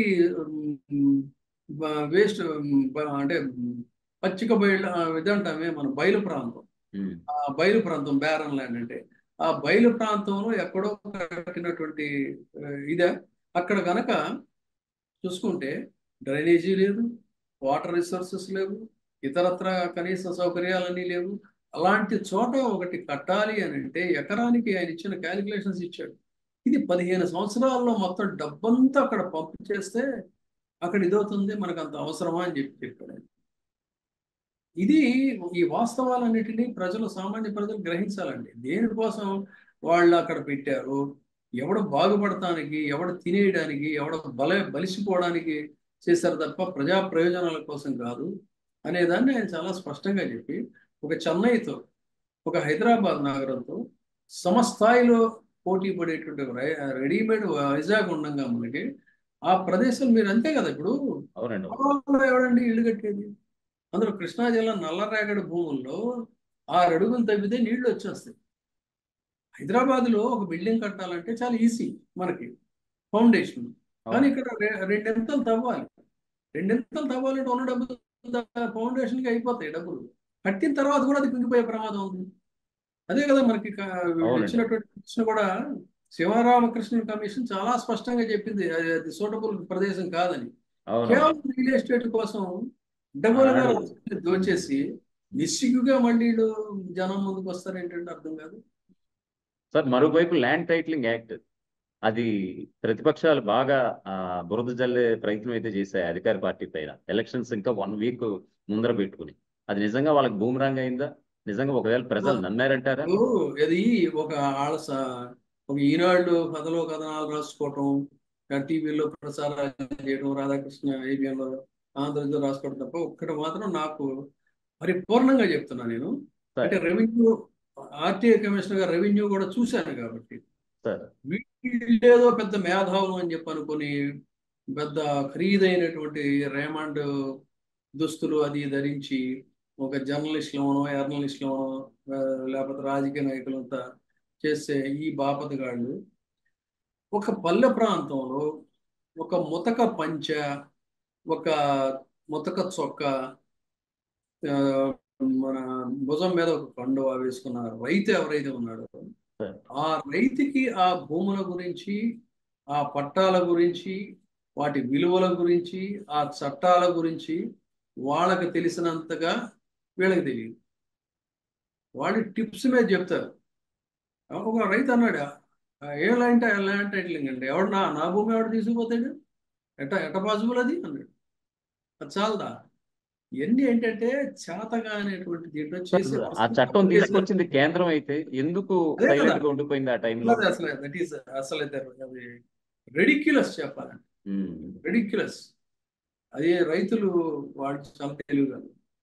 Speaker 2: వేస్ట్ అంటే పచ్చిక బయలు ఆ, ఇదంటామే మన బయలు ప్రాంతం
Speaker 1: ఉమ్,
Speaker 2: ఆ బయలు ప్రాంతం బ్యారన్ ల్యాండ్ అంటే ఆ బయలు ప్రాంతంలో ఎక్కడో కట్టినటువంటి ఆ, ఇదే అక్కడ గనక చూసుకుంటే డ్రైనేజీ లేదు వాటర్ రిసోర్సెస్ లేవు ఇతరత్ర కనీస సౌకర్యాలన్నీ లేవు అలాంటి చోట ఒకటి కట్టాలి అని అంటే ఎకరానికి ఆయన ఇచ్చిన క్యాలిక్యులేషన్స్ ఇచ్చాడు ఇది పదిహేను సంవత్సరాల్లో మొత్తం డబ్బంతా అక్కడ పంపు చేస్తే అక్కడ ఇదవుతుంది మనకు అంత అవసరమా అని చెప్పి చెప్పాడు ఆయన. ఇది ఈ వాస్తవాలన్నిటినీ ప్రజలు సామాన్య ప్రజలు గ్రహించాలండి దేనికోసం వాళ్ళు అక్కడ పెట్టారు ఎవడు బాగుపడటానికి ఎవడు తినేయడానికి ఎవడు బల బలిసిపోవడానికి చేశారు తప్ప ప్రజా ప్రయోజనాల కోసం కాదు అనేదాన్ని ఆయన చాలా స్పష్టంగా చెప్పి ఒక చెన్నైతో ఒక హైదరాబాద్ నగరంతో సమస్థాయిలో పోటీ పడేటువంటి రై- రెడీమేడ్ వైజాగ్ ఉండగా మనకి ఆ ప్రదేశం మీరు అంతే కదా ఇప్పుడు
Speaker 1: అవునండి
Speaker 2: పొలంలో ఎవడండి ఇల్లు కట్టేది అందులో కృష్ణా జిల్లా నల్లరేగడి భూముల్లో ఆరు అడుగులు తవ్వితే నీళ్లు వచ్చేస్తాయి హైదరాబాద్లో ఒక బిల్డింగ్ కట్టాలంటే చాలా ఈజీ మనకి ఫౌండేషన్ కానీ ఇక్కడ రె- రెండింతలు తవ్వాలి రెండింతలు తవ్వాలంటే ఉన్న డబ్బులు ఫౌండేషన్కి అయిపోతాయి డబ్బులు కట్టిన తర్వాత కూడా అది కుంగిపోయే ప్రమాదం ఉంది అదే కదా మనకి క- వీళ్ళు
Speaker 1: అవునండి.
Speaker 2: ఇచ్చినటువంటి ప్రశ్న కూడా శివరామకృష్ణ కమిషన్ చాలా స్పష్టంగా చెప్పింది అది అది సూటబుల్ ప్రదేశం కాదని
Speaker 1: అవును
Speaker 2: కేవలం రియల్ ఎస్టేట్ కోసం డబ్బులుగా
Speaker 1: అవును.
Speaker 2: దోచేసి నిస్సిగ్గుగా మళ్ళీ వీళ్ళు జనం ముందుకు వస్తారు ఏంటంటే అర్థం కాదు
Speaker 1: సార్ మరోవైపు ల్యాండ్ టైటిలింగ్ యాక్ట్ అది ప్రతిపక్షాలు బాగా ఆ, బురద జల్లే ప్రయత్నం అయితే చేశాయి అధికార పార్టీ పైన ఎలక్షన్స్ ఇంకా వన్ వీక్ ముందర పెట్టుకుని అది నిజంగా వాళ్ళకి బూమరాంగ్ అయిందా నిజంగా ఒకవేళ ప్రజలు నమ్మారంటారా
Speaker 2: ఇప్పుడు ఇది ఒక ఆళ్ళ స- ఒక ఈనాడు కథలో కథనాలు రాసుకోవటం టీవీలో ప్రసారాలు చేయడం రాధాకృష్ణ ఏబిఎన్లో ఆంధ్రజ్యోతిలో రాసుకోవడం తప్ప ఒక్కటి మాత్రం నాకు పరిపూర్ణంగా చెప్తున్నా నేను
Speaker 1: సార్
Speaker 2: అంటే రెవెన్యూ ఆర్టీఐ కమిషనర్ గా రెవెన్యూ కూడా చూశాను కాబట్టి
Speaker 1: సార్
Speaker 2: వీళ్ళేదో పెద్ద మేధావులు అని చెప్పి అనుకుని పెద్ద ఖరీదైనటువంటి రేమండ్ దుస్తులు అది ధరించి ఒక జర్నలిస్టులమనో ఎర్నలిస్టులమనో ఆ, లేకపోతే రాజకీయ నాయకులంతా చేసే ఈ బాపతగాళ్ళు ఒక పల్లె ప్రాంతంలో ఒక ముతక పంచ ఒక ముతక చొక్క ఆ, మన భుజం మీద ఒక కండువా వేసుకున్న రైతు ఎవరైతే ఉన్నాడో
Speaker 1: సార్
Speaker 2: ఆ రైతుకి ఆ భూముల గురించి ఆ పట్టాల గురించి వాటి విలువల గురించి ఆ చట్టాల గురించి వాళ్ళకి తెలిసినంతగా వీళ్ళకి తెలియదు వాళ్ళు టిప్స్ మీద చెప్తారు ఒక రైతు అన్నాడు "ఆ, ఏం ల్యాండ్ ల్యాండ్ టైటిలింగ్ అండి ఎవడు నా నా భూమి ఎవడు తీసుకుపోతాడు ఎట్ట ఎట్ట పాసిబుల్ అది అన్నాడు అది చాలదా ఇవన్నీ ఏంటంటే చేతగానేటువంటి దీంట్లో
Speaker 1: సార్
Speaker 2: చేసే
Speaker 1: ఆ
Speaker 2: పరిస్థితి
Speaker 1: చట్టం
Speaker 2: అప్పుడు చేశారు.
Speaker 1: తీసుకొచ్చింది కేంద్రం అయితే ఎందుకు
Speaker 2: అదే కదా.
Speaker 1: సైలెంట్ గా ఉండిపోయింది ఆ టైంలో
Speaker 2: అది అసలు దట్ ఈస్ అసలు అయితే అది రెడిక్యులస్ చెప్పాలంటే రెడిక్యులస్ అది రైతులు వాళ్ళు చాలా తెలివిగా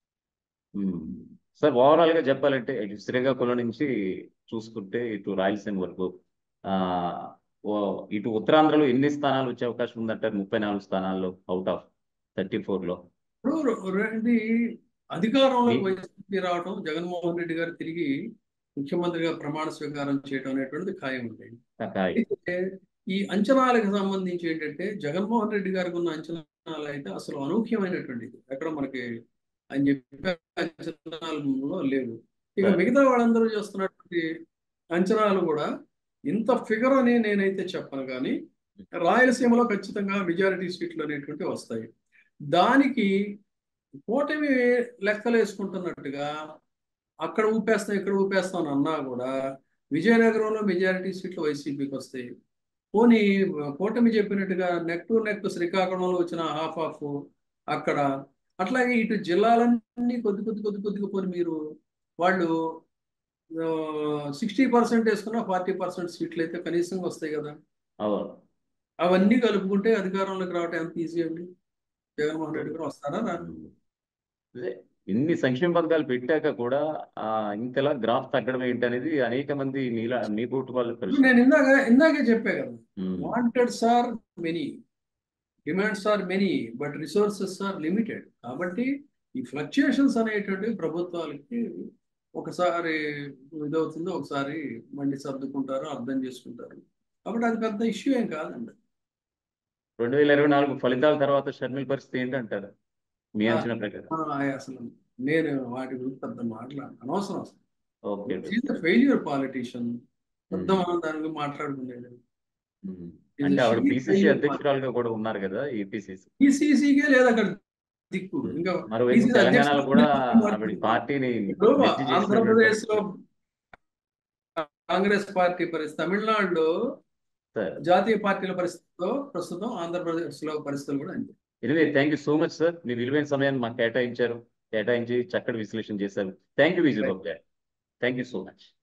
Speaker 1: సార్ ఓవరాల్ గా చెప్పాలంటే ఇటు శ్రీకాకుళం నుంచి చూసుకుంటే ఇటు రాయలసీమ వరకు ఆ ఓ ఇటు ఉత్తరాంధ్రలో ఎన్ని స్థానాలు వచ్చే అవకాశం ఉందంటారు ముప్పై నాలుగు స్థానాల్లో అవుట్ ఆఫ్ థర్టీ ఫోర్ లో
Speaker 2: ఇప్పుడు ఇది అధికారంలోకి
Speaker 1: ఈ-
Speaker 2: వైసీపీ రావడం జగన్మోహన్ రెడ్డి గారు తిరిగి ముఖ్యమంత్రిగా ప్రమాణ స్వీకారం చేయడం అనేటువంటిది ఖాయం ఉంది
Speaker 1: కాకాయ్.
Speaker 2: అయితే ఈ అంచనాలకు సంబంధించి ఏంటంటే జగన్మోహన్ రెడ్డి గారికి ఉన్న అంచనాలు అయితే అసలు అనూహ్యమైనటువంటిది ఎక్కడ మనకి ఆయన చెప్పే అంచనాలలో లేవు ఇక
Speaker 1: Right.
Speaker 2: మిగతా వాళ్ళందరూ చేస్తున్నటువంటి అంచనాలు కూడా ఇంత ఫిగర్ అని నేనైతే చెప్పను కానీ రాయలసీమలో ఖచ్చితంగా మెజారిటీ సీట్లు అనేటువంటివి వస్తాయి దానికి కూటమి లెక్కలు వేసుకుంటున్నట్టుగా అక్కడ ఊపేస్తాం ఇక్కడ ఊపేస్తాం అని అన్నా కూడా విజయనగరంలో మెజారిటీ సీట్లు వైసీపీకి వస్తాయి పోనీ కూటమి చెప్పినట్టుగా నెక్ టు నెక్ శ్రీకాకుళంలో వచ్చిన హాఫ్ ఆఫ్ అక్కడ అట్లాగే ఇటు జిల్లాలన్నీ కొద్ది కొద్ది కొద్ది కొద్దిగా పోనీ మీరు వాళ్ళు సిక్స్టీ పర్సెంట్ వేసుకున్న ఫార్టీ పర్సెంట్ సీట్లు అయితే కనీసంగా వస్తాయి కదా
Speaker 1: అవును
Speaker 2: అవన్నీ కలుపుకుంటే అధికారంలోకి రావటం ఎంత ఈజీ అండి జగన్మోహన్ రెడ్డి గారు వస్తారా రారా?
Speaker 1: అదే, ఇన్ని సంక్షేమ పథకాలు పెట్టాక కూడా ఆ ఇంతలా గ్రాఫ్ తగ్గడం ఏంటి అనేది అనేక మంది నీలా నీ పోటు వాళ్ళు
Speaker 2: ఇప్పుడు నేను ఇందాక ఇందాకే చెప్పే కదా
Speaker 1: um,
Speaker 2: wants are many demands are many but resources are limited కాబట్టి ఈ ఫ్లక్చుయేషన్స్ అనేటువంటివి ప్రభుత్వాలకి ఒకసారి ఇదవుతుంది ఒకసారి మళ్ళీ సర్దుకుంటారు అర్థం చేసుకుంటారు కాబట్టి అది పెద్ద ఇష్యూ ఏం కాదండి
Speaker 1: రెండు వేల ఇరవై నాలుగు ఫలితాల తర్వాత షర్మిల పరిస్థితి ఏంటంటారు మీ అంచనా ప్రకారం
Speaker 2: ఆ, అసలు నేను వాటి గురించి పెద్ద మాట్లాడ అనవసరం అసలు
Speaker 1: ఓకే
Speaker 2: ఫెయిల్యూర్ పాలిటీషియన్ పెద్ద మనం దాని గురించి మాట్లాడుకునేది
Speaker 1: ఉమ్. అంటే ఆవిడ పిసిసి అధ్యక్షురాలుగా కూడా ఉన్నారు కదా ఏపీసీసీ
Speaker 2: పిసిసికే లేదు అక్కడ దిక్కు ఇంకా
Speaker 1: మరోవైపు
Speaker 2: PCC
Speaker 1: తెలంగాణలో కూడా
Speaker 2: అధ్యక్షుడు
Speaker 1: ఆవిడ పార్టీని
Speaker 2: ఇప్పుడు
Speaker 1: మెర్జ్ చేసినటువంటి
Speaker 2: ఆంధ్రప్రదేశ్ లో కాంగ్రెస్ పార్టీ పరిస్థితి తమిళనాడులో
Speaker 1: సార్
Speaker 2: జాతీయ పార్టీల పరిస్థితిలో ప్రస్తుతం ఆంధ్రప్రదేశ్ లో పరిస్థితులు కూడా అంతే
Speaker 1: anyway thank you so much sir మీ విలువైన సమయాన్ని మాకు కేటాయించారు కేటాయించి చక్కటి విశ్లేషణ చేశారు థ్యాంక్ యూ విజయ్ బాబు గారు థ్యాంక్ యూ సో మచ్